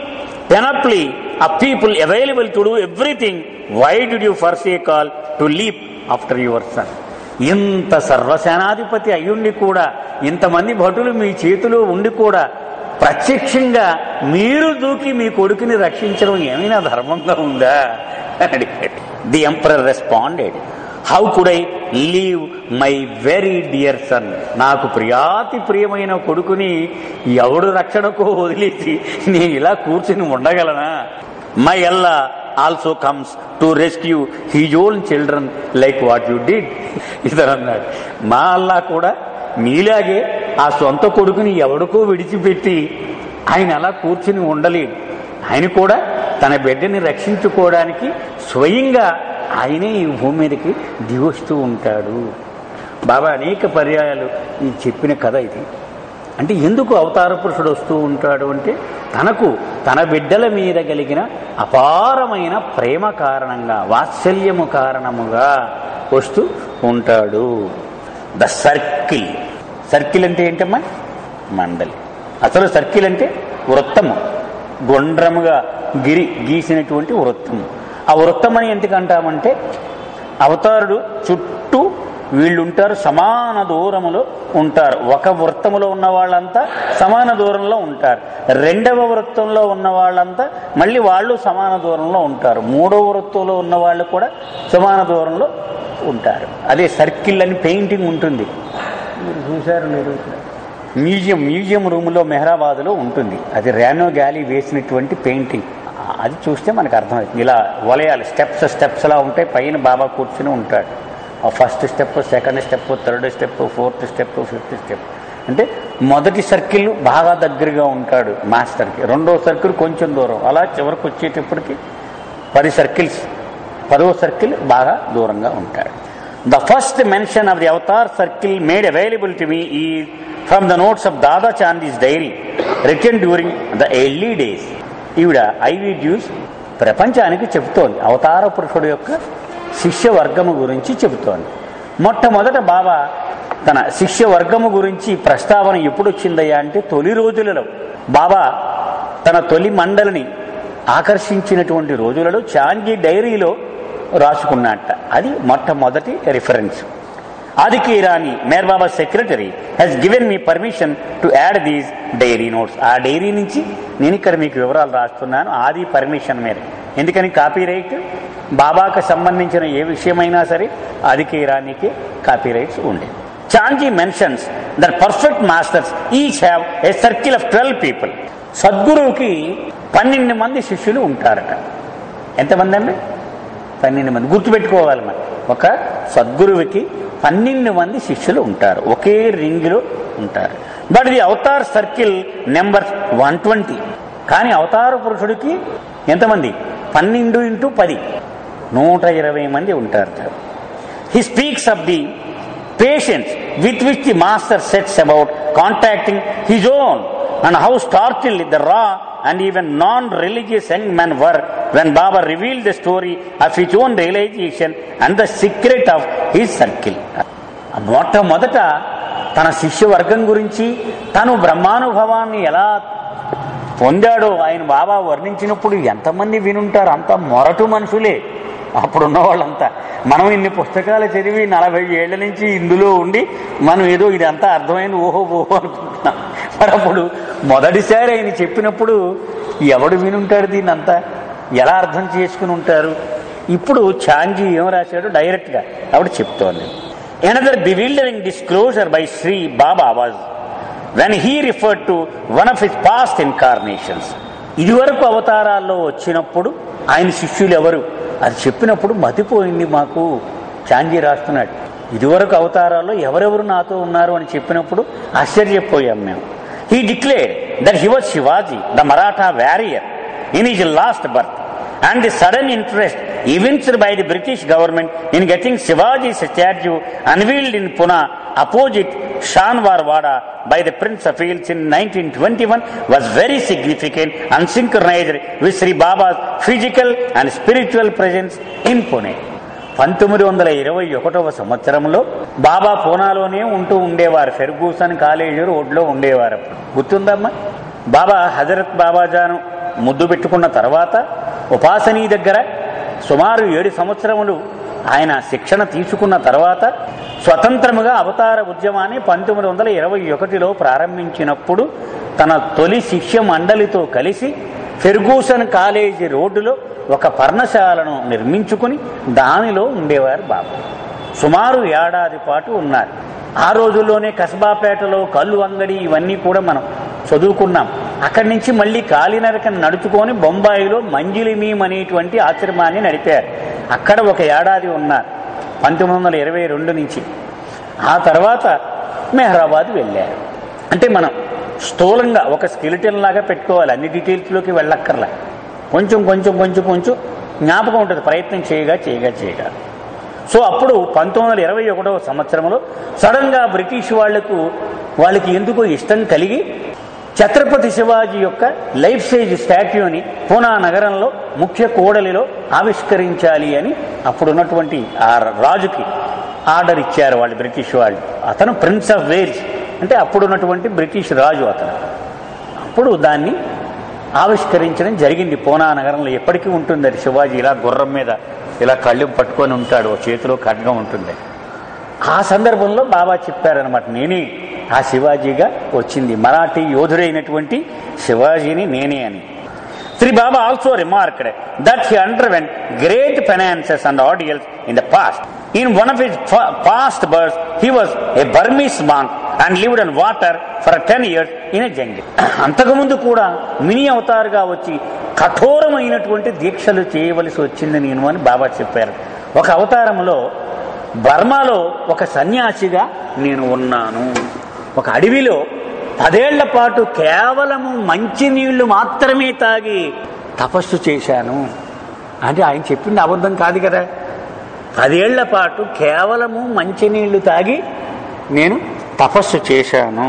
S1: panoply of people available to do everything why did you first a call to leap after your son ఇంత సర్వసేనాధిపతి అయ్యుండి కూడా ఇంతమంది భటులు మీ చేతిలో ఉండి కూడా ప్రత్యక్షంగా మీరు దూకి మీ కొడుకుని రక్షించడం ఏమైనా ధర్మంగా ఉందా అని అడిగాడు the emperor responded how could I leave my very dear son నాకు ప్రియాతి ప్రియమైన కొడుకుని ఎవడు రక్షణకు వదిలేసి నేను ఇలా కూర్చుని ఉండగలనా my Allah also comes to rescue his own children like what you did ఇతను అన్నాడు మా అల్లా కూడా మీలాగే ఆ సొంత కొడుకుని ఎవడికో విడిచిపెట్టి ఆయన అలా కూర్చుని ఉండలేడు ఆయన కూడా తన బిడ్డని రక్షించుకోవడానికి స్వయంగా ఆయనే ఈ భూమి మీదకి దిగొస్తూ ఉంటాడు బాబా అనేక పర్యాయాలు ఈ చెప్పిన కథ ఇది అంటే ఎందుకు అవతార పురుషుడు వస్తూ ఉంటాడు అంటే తనకు తన బిడ్డల మీద కలిగిన అపారమైన ప్రేమ కారణంగా వాత్సల్యము కారణముగా వస్తూ ఉంటాడు ద సర్కిల్ సర్కిల్ అంటే ఏంటమ్మా మండలి అసలు సర్కిల్ అంటే వృత్తము గుండ్రముగా గిరి గీసినటువంటి వృత్తము ఆ వృత్తం అని ఎందుకు అంటామంటే అవతారుడు చుట్టూ వీళ్ళు ఉంటారు సమాన దూరములో ఉంటారు ఒక వృత్తములో ఉన్న వాళ్ళంతా సమాన దూరంలో ఉంటారు రెండవ వృత్తంలో ఉన్న వాళ్ళంతా మళ్ళీ వాళ్ళు సమాన దూరంలో ఉంటారు మూడవ వృత్తంలో ఉన్న వాళ్ళు కూడా సమాన దూరంలో ఉంటారు అదే సర్కిల్ అని పెయింటింగ్ ఉంటుంది మీరు చూశారు మీరు మ్యూజియం మ్యూజియం రూమ్లో మెహరాబాద్లో ఉంటుంది అది ర్యానో గ్యాలీ వేసినటువంటి పెయింటింగ్ ఆ- అది చూస్తే మనకు అర్థమవుతుంది ఇలా వలయాలు స్టెప్స్ స్టెప్స్ లా ఉంటాయి పైన బాబా కూర్చుని ఉంటాడు ఆ first step second step third step fourth step fifth step అంటే మొదటి సర్కిల్ బాగా దగ్గరగా ఉంటాడు మాస్టర్కి రెండో సర్కిల్ కొంచెం దూరం అలా చివరికి వచ్చేటప్పటికి పది సర్కిల్స్ పదవ సర్కిల్ బాగా దూరంగా ఉంటాడు the first mention of the avatar circle made available to me ఈ from the notes of Dada Chanji's diary written during the early days ఈవిడ ఐవి డ్యూస్ ప్రపంచానికి చెబుతోంది అవతార పురుషుడు యొక్క శిష్య వర్గము గురించి చెబుతోంది మొట్టమొదట బాబా తన శిష్య వర్గము గురించి ప్రస్తావన ఎప్పుడు వచ్చిందయ్యా అంటే తొలి రోజులలో బాబా తన తొలి మండలిని ఆకర్షించినటువంటి రోజులలో చాంజీ డైరీలో రాసుకున్నట్ట అది మొట్టమొదటి రిఫరెన్స్ ఆదికి Irani Meher Baba secretary has given me permission to add these diary notes ఆ డైరీ నుంచి నేను ఇక్కడ మీకు వివరాలు రాస్తున్నాను ఆది పర్మిషన్ మీద ఎందుకని కాపీ రైట్ బాబాకు సంబంధించిన ఏ విషయమైనా సరే ఆదికి ఇరానీకి కాపీ రైట్స్ ఉండేది Chanji mentions that perfect masters each have a circle of twelve people సద్గురువుకి పన్నెండు మంది శిష్యులు ఉంటారట ఎంతమంది అండి పన్నెండు మంది గుర్తుపెట్టుకోవాలి మనం ఒక సద్గురువుకి పన్నెండు మంది శిష్యులు ఉంటారు ఒకే రింగ్లో ఉంటారు బట్ ఇది avatar circle number one twenty కానీ అవతార పురుషుడికి ఎంతమంది పన్నెండు ఇంటూ పది నూట ఇరవై మంది ఉంటారు he speaks of the patience with which the master sets about contacting his own and how startle the raw and even non religious young men were when Baba reveal the story of his own realization and the secret of his circle మొట్టమొదట తన శిష్యవర్గం గురించి తను బ్రహ్మానుభవాన్ని ఎలా పొందాడో ఆయన బాబా వర్ణించినప్పుడు ఎంతమంది వినుంటారు అంత మొరటు మనుషులే అప్పుడున్న వాళ్ళంతా మనం ఇన్ని పుస్తకాలు చదివి నలభై ఏళ్ల నుంచి ఇందులో ఉండి మనం ఏదో ఇదంతా అర్థమైంది ఓహో ఓహో అనుకుంటున్నాం మరి అప్పుడు మొదటిసారి ఆయన చెప్పినప్పుడు ఎవడు వినుంటాడు దీన్ని అంతా ఎలా అర్థం చేసుకుని ఉంటారు ఇప్పుడు ఛాంజీ ఏం రాశాడు డైరెక్ట్గా ఆవిడ చెప్తోంది another bewildering disclosure by Shri Baba was when he referred to one of his past incarnations ఇదివరకు అవతారాల్లో వచ్చినప్పుడు ఆయన శిష్యులు ఎవరు అది చెప్పినప్పుడు మతిపోయింది మాకు చాంజీ రాస్తున్నాడు ఇదివరకు అవతారాల్లో ఎవరెవరు నాతో ఉన్నారు అని చెప్పినప్పుడు ఆశ్చర్యపోయాం మేము he declared that he was Shivaji the Maratha warrior in his last birth and the sudden interest evinced by the British government in getting Shivaji's statue unveiled in Pune opposite Shanwarwada by the Prince of Wales in 1921 was very significant and synchronized with Sri Baba's physical and spiritual presence in Pune. పంతొమ్మిది వందల ఇరవై ఒకటవ సంవత్సరంలో బాబా పూనాలోనే ఉంటూ ఉండేవారు Ferguson college రోడ్లో ఉండేవారు అప్పుడు. గుర్తుందమ్మా బాబా హజరత్ బాబాజాను ముద్దు పెట్టుకున్న తర్వాత ఉపాసనీ దగ్గర సుమారు ఏడు సంవత్సరములు ఆయన శిక్షణ తీసుకున్న తర్వాత స్వతంత్రముగా అవతార ఉద్యమాన్ని పంతొమ్మిది వందల ఇరవై ఒకటిలో ప్రారంభించినప్పుడు తన తొలి శిష్య మండలితో కలిసి ఫెర్గూసన్ కాలేజీ రోడ్డులో ఒక పర్ణశాలను నిర్మించుకుని దానిలో ఉండేవారు బాబా సుమారు ఏడాది పాటు ఉన్నారు ఆ రోజుల్లోనే కస్బాపేటలో కళ్ళు అంగడి ఇవన్నీ కూడా మనం చదువుకున్నాం అక్కడి నుంచి మళ్ళీ కాలినరకను నడుచుకొని బొంబాయిలో మంజిలిమీం అనేటువంటి ఆశ్రమాన్ని నడిపారు అక్కడ ఒక ఏడాది ఉన్నారు పంతొమ్మిది వందల ఇరవై రెండు నుంచి ఆ తర్వాత మెహరాబాద్ వెళ్ళారు అంటే మనం స్థూలంగా ఒక స్కెలిటన్ లాగా పెట్టుకోవాలి అన్ని డీటెయిల్స్లోకి వెళ్ళక్కర్లా కొంచెం కొంచెం కొంచెం కొంచెం జ్ఞాపకం ఉంటుంది ప్రయత్నం చేయగా చేయగా చేయగా సో అప్పుడు పంతొమ్మిది వందల ఇరవై ఒకటవ సంవత్సరంలో సడన్గా బ్రిటిష్ వాళ్లకు వాళ్ళకి ఎందుకో ఇష్టం కలిగి ఛత్రపతి శివాజీ యొక్క లైఫ్ సైజ్ స్టాట్యూని పూనా నగరంలో ముఖ్య కూడలిలో ఆవిష్కరించాలి అని అప్పుడున్నటువంటి ఆ రాజుకి ఆర్డర్ ఇచ్చారు వాళ్ళు బ్రిటిష్ వాళ్ళు అతను ప్రిన్స్ ఆఫ్ వేల్స్ అంటే అప్పుడున్నటువంటి బ్రిటిష్ రాజు అతను అప్పుడు దాన్ని ఆవిష్కరించడం జరిగింది పూనా నగరంలో ఎప్పటికీ ఉంటుంది అది శివాజీ ఇలా గుర్రం మీద ఇలా కళ్ళు పట్టుకొని ఉంటాడు ఓ చేతిలో ఖడ్గం ఉంటుంది ఆ సందర్భంలో బాబా చెప్పారనమాట నేనే ఆ శివాజీగా వచ్చింది మరాఠీ యోధుడైనటువంటి శివాజీని నేనే అని Shri Baba also remarked that he underwent great penances and ordeals in the past in one of his past births he was a Burmese monk and lived on water for ten years in a jungle అంతకుముందు కూడా mini అవతారుగా వచ్చి కఠోరమైనటువంటి దీక్షలు చేయవలసి వచ్చింది నేను అని బాబా చెప్పారు ఒక అవతారంలో బర్మాలో ఒక సన్యాసిగా నేను ఉన్నాను ఒక అడవిలో పదేళ్ల పాటు కేవలము మంచినీళ్లు మాత్రమే తాగి తపస్సు చేశాను అంటే ఆయన చెప్పింది అబద్ధం కాదు కదా పదేళ్ల పాటు కేవలము మంచినీళ్లు తాగి నేను తపస్సు చేశాను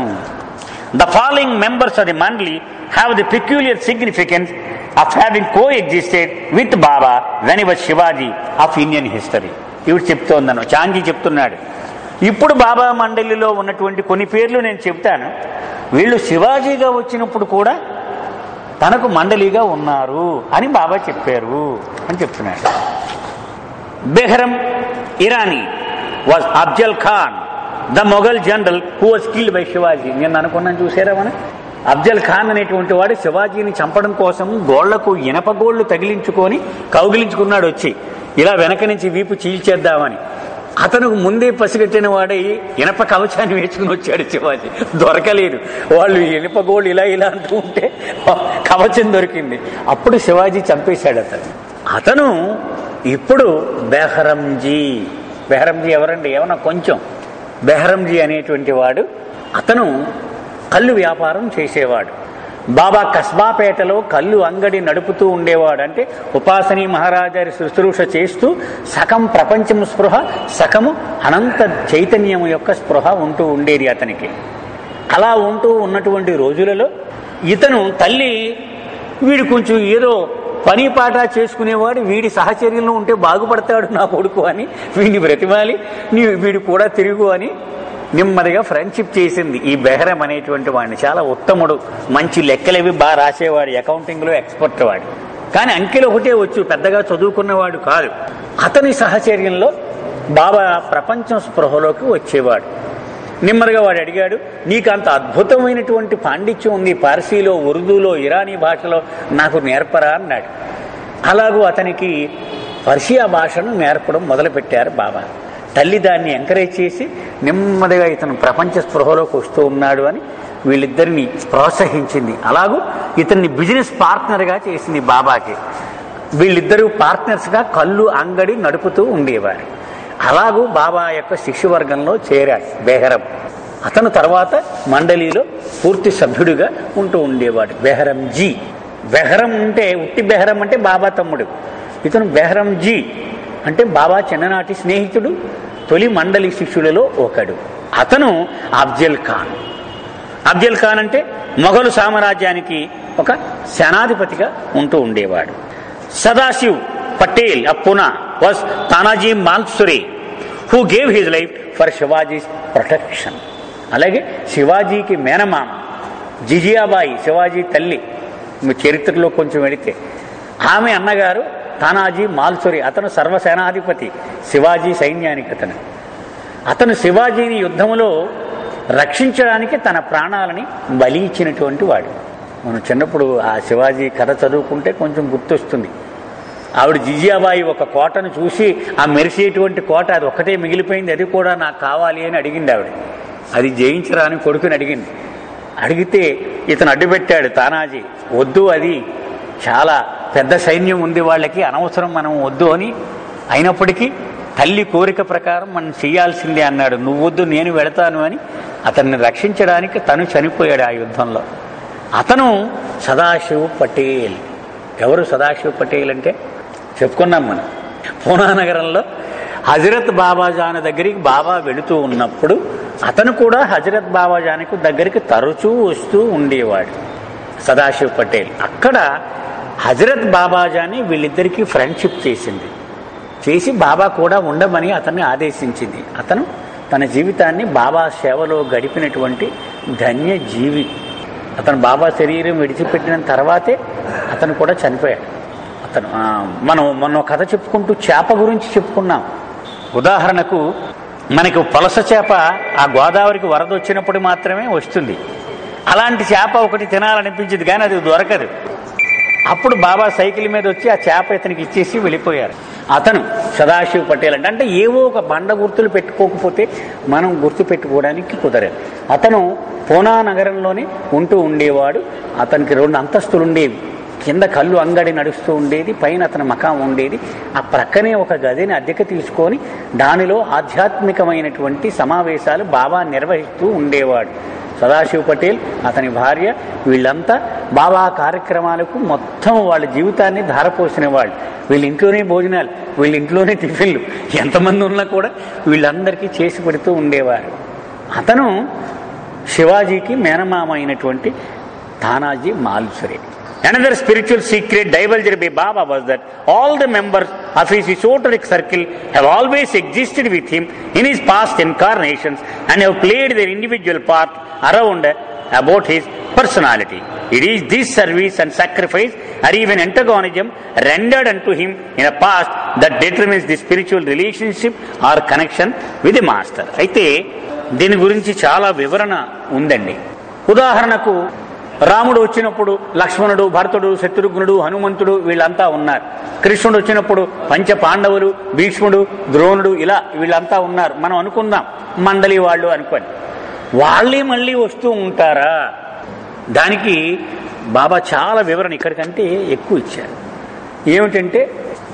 S1: the following members of the mandali have the peculiar significance of having coexisted with Baba when he was Shivaji of Indian history ఇవి చెప్తోందను చాంజీ చెప్తున్నాడు ఇప్పుడు బాబా మండలిలో ఉన్నటువంటి కొన్ని పేర్లు నేను చెప్తాను వీళ్ళు శివాజీగా వచ్చినప్పుడు కూడా తనకు మండలిగా ఉన్నారు అని బాబా చెప్పారు అని చెప్తున్నాడు Behram Irani was Afzal Khan the Mughal general who was killed by Shivaji నేను అనుకున్నాను చూసారా మనం అఫ్జల్ ఖాన్ అనేటువంటి వాడు శివాజీని చంపడం కోసం గోళ్లకు ఇనప గోళ్లు తగిలించుకొని కౌగిలించుకున్నాడు వచ్చి ఇలా వెనక నుంచి వీపు చీల్చేద్దామని అతను ముందే పసిగట్టిన వాడై ఇనప కవచాన్ని వేసుకుని వచ్చాడు శివాజీ దొరకలేదు వాళ్ళు ఇనప గోళ్ళు ఇలా ఇలా అంటూ ఉంటే కవచం దొరికింది అప్పుడు శివాజీ చంపేశాడు అతను అతను ఇప్పుడు బెహరంజీ బెహరంజీ ఎవరండి ఏమన్నా కొంచెం బెహరంజీ అనేటువంటి వాడు అతను కళ్ళు వ్యాపారం చేసేవాడు బాబా కస్బాపేటలో కళ్ళు అంగడి నడుపుతూ ఉండేవాడు అంటే ఉపాసనీ మహారాజారి శుశ్రూష చేస్తూ సగం ప్రపంచం స్పృహ సగము అనంత చైతన్యం యొక్క స్పృహ ఉంటూ ఉండేది అతనికి అలా ఉంటూ ఉన్నటువంటి రోజులలో ఇతను తల్లి వీడు కొంచెం ఏదో పని పాట చేసుకునేవాడు వీడి సహచర్యంలో ఉంటే బాగుపడతాడు నా కొడుకు అని వీడిని బ్రతిమాలి నీ వీడు కూడా తిరుగు అని నెమ్మదిగా ఫ్రెండ్షిప్ చేసింది ఈ బెహరం అనేటువంటి వాడిని చాలా ఉత్తముడు మంచి లెక్కలేవి బాగా రాసేవాడు అకౌంటింగ్లో ఎక్స్పర్ట్ వాడు కానీ అంకెలు ఒకటే వచ్చు పెద్దగా చదువుకున్నవాడు కాదు అతని సహచర్యంలో బాబా ప్రపంచం స్పృహలోకి వచ్చేవాడు నెమ్మదిగా వాడు అడిగాడు నీకు అంత అద్భుతమైనటువంటి పాండిత్యం ఉంది పార్సీలో ఉర్దూలో ఇరానీ భాషలో నాకు నేర్పరా అన్నాడు అలాగూ అతనికి పర్షియా భాషను నేర్పడం మొదలుపెట్టారు బాబా తల్లి దాన్ని ఎంకరేజ్ చేసి నెమ్మదిగా ఇతను ప్రపంచ స్పృహలోకి వస్తూ ఉన్నాడు అని వీళ్ళిద్దరిని ప్రోత్సహించింది అలాగూ ఇతన్ని బిజినెస్ పార్ట్నర్గా చేసింది బాబాకి వీళ్ళిద్దరూ పార్ట్నర్స్గా కళ్ళు అంగడి నడుపుతూ ఉండేవారు అలాగూ బాబా యొక్క శిష్యవర్గంలో చేరాడు బెహరం అతను తర్వాత మండలిలో పూర్తి సభ్యుడిగా ఉంటూ ఉండేవాడు బెహరం జీ బెహరం అంటే ఉట్టి బెహరం అంటే బాబా తమ్ముడు ఇతను బెహరం జీ అంటే బాబా చిన్ననాటి స్నేహితుడు తొలి మండలి శిష్యులలో ఒకడు అతను అఫ్జల్ ఖాన్ అఫ్జల్ ఖాన్ అంటే మొఘలు సామ్రాజ్యానికి ఒక సేనాధిపతిగా ఉంటూ ఉండేవాడు సదాశివ్ పటేల్ అ Poona was Tanaji Malusare who gave his life for Shivaji's protection అలాగే శివాజీకి మేనమామ జిజియాబాయి శివాజీ తల్లి మీ చరిత్రలో కొంచెం వెళితే ఆమె అన్నగారు తానాజీ మాల్సురి అతను సర్వసేనాధిపతి శివాజీ సైన్యానికి అతను అతను శివాజీని యుద్ధంలో రక్షించడానికి తన ప్రాణాలని బలి ఇచ్చినటువంటి వాడు మనం చిన్నప్పుడు ఆ శివాజీ కథ చదువుకుంటే కొంచెం గుర్తొస్తుంది ఆవిడ జిజియాబాయి ఒక కోటను చూసి ఆ మెరిసేటువంటి కోట అది ఒక్కటే మిగిలిపోయింది అది కూడా నాకు కావాలి అని అడిగింది ఆవిడ అది జయించరా అని కొడుకుని అడిగింది అడిగితే ఇతను అడ్డుపెట్టాడు తానాజీ వద్దు అది చాలా పెద్ద సైన్యం ఉంది వాళ్ళకి అనవసరం మనం వద్దు అని అయినప్పటికీ తల్లి కోరిక ప్రకారం మనం చేయాల్సిందే అన్నాడు నువ్వు వద్దు నేను వెళతాను అని అతన్ని రక్షించడానికి తను చనిపోయాడు ఆ యుద్ధంలో అతను సదాశివ్ పటేల్ ఎవరు సదాశివ్ పటేల్ అంటే చెప్పుకున్నాం మనం పూనా నగరంలో హజరత్ బాబాజాన్ దగ్గరికి బాబా వెళుతూ ఉన్నప్పుడు అతను కూడా హజరత్ బాబాజానికి దగ్గరికి తరచూ వస్తూ ఉండేవాడు సదాశివ్ పటేల్ అక్కడ హజరత్ బాబాజాని వీళ్ళిద్దరికీ ఫ్రెండ్షిప్ చేసింది చేసి బాబా కూడా ఉండమని అతన్ని ఆదేశించింది అతను తన జీవితాన్ని బాబా సేవలో గడిపినటువంటి ధన్య జీవి అతను బాబా శరీరం విడిచిపెట్టిన తర్వాతే అతను కూడా చనిపోయాడు అతను ఆ, మనం మొన్న కథ చెప్పుకుంటూ చేప గురించి చెప్పుకున్నాం ఉదాహరణకు మనకు పొలస చేప ఆ గోదావరికి వరద వచ్చినప్పుడు మాత్రమే వస్తుంది అలాంటి చేప ఒకటి తినాలనిపించింది కానీ అది దొరకదు అప్పుడు బాబా సైకిల్ మీద వచ్చి ఆ చేప ఇతనికి ఇచ్చేసి వెళ్ళిపోయారు అతను సదాశివ్ పటేల్ అంటే అంటే ఏవో ఒక బండ గుర్తులు పెట్టుకోకపోతే మనం గుర్తు పెట్టుకోవడానికి కుదరదు అతను పూనా నగరంలోనే ఉంటూ ఉండేవాడు అతనికి రెండు అంతస్తులు ఉండేవి కింద కళ్ళు అంగడి నడుస్తూ ఉండేది పైన అతని మకాం ఉండేది ఆ ప్రక్కనే ఒక గదిని అద్దెకు తీసుకొని దానిలో ఆధ్యాత్మికమైనటువంటి సమావేశాలు బాబా నిర్వహిస్తూ ఉండేవాడు సదాశివ్ పటేల్ అతని భార్య వీళ్ళంతా బాబా కార్యక్రమాలకు మొత్తం వాళ్ళ జీవితాన్ని ధారపోసిన వాళ్ళు వీళ్ళ ఇంట్లోనే భోజనాలు వీళ్ళ ఇంట్లోనే టిఫిన్లు ఎంతమంది ఉన్నా కూడా వీళ్ళందరికీ చేసి పెడుతూ ఉండేవారు అతను శివాజీకి మేనమామ అయినటువంటి Tanaji మాల్సురే Another spiritual secret divulged by Baba was that all the members of his esoteric circle have always existed with him in his past incarnations and have played their individual part around about his personality. It is this service and sacrifice or even antagonism rendered unto him in the past that determines the spiritual relationship or connection with the master. అయితే దీని గురించి చాలా వివరణ ఉందండి ఉదాహరణకు రాముడు వచ్చినప్పుడు లక్ష్మణుడు భరతుడు శత్రుఘ్నుడు హనుమంతుడు వీళ్ళంతా ఉన్నారు కృష్ణుడు వచ్చినప్పుడు పంచ పాండవులు భీష్ముడు ద్రోణుడు ఇలా వీళ్ళంతా ఉన్నారు మనం అనుకుందాం మండలి వాళ్ళు అనుకోని వాళ్ళే మళ్ళీ వస్తూ ఉంటారా దానికి బాబా చాలా వివరణ ఇక్కడికంటే ఎక్కువ ఇచ్చారు ఏమిటంటే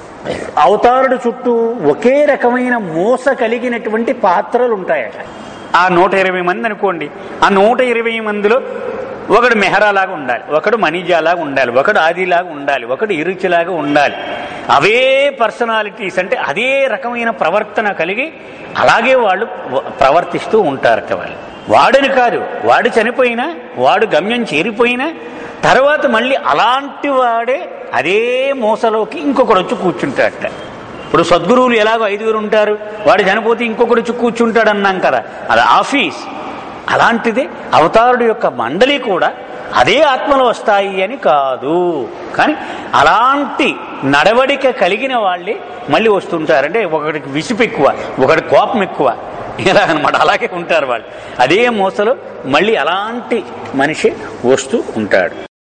S1: అవతారుడు చుట్టూ ఒకే రకమైన మోస కలిగినటువంటి పాత్రలు ఉంటాయట ఆ నూట ఇరవై మంది అనుకోండి ఆ నూట ఇరవై మందిలో ఒకడు మెహరాలాగా ఉండాలి ఒకడు మనీజాలాగా ఉండాలి ఒకడు ఆదిలాగా ఉండాలి ఒకడు ఇరుచిలాగా ఉండాలి అవే పర్సనాలిటీస్ అంటే అదే రకమైన ప్రవర్తన కలిగి అలాగే వాళ్ళు వ- ప్రవర్తిస్తూ ఉంటారట వాళ్ళు వాడిని కాదు వాడు చనిపోయినా వాడు గమ్యం చేరిపోయినా తర్వాత మళ్ళీ అలాంటి వాడే అదే మూసలోకి ఇంకొకడు వచ్చి కూర్చుంటాడట ఇప్పుడు సద్గురువులు ఎలాగో ఐదుగురు ఉంటారు వాడు చనిపోతే ఇంకొకడు వచ్చి కూర్చుంటాడు అన్నాం కదా అది ఆఫీస్ అలాంటిదే అవతారుడు యొక్క మండలి కూడా అదే ఆత్మలు వస్తాయి అని కాదు కానీ అలాంటి నడవడిక కలిగిన వాళ్ళే మళ్ళీ వస్తుంటారంటే ఒకడికి విసుపు ఎక్కువ ఒకటి కోపం ఎక్కువ ఇలా అనమాట అలాగే ఉంటారు వాళ్ళు అదే మోసలో మళ్ళీ అలాంటి మనిషి వస్తూ ఉంటాడు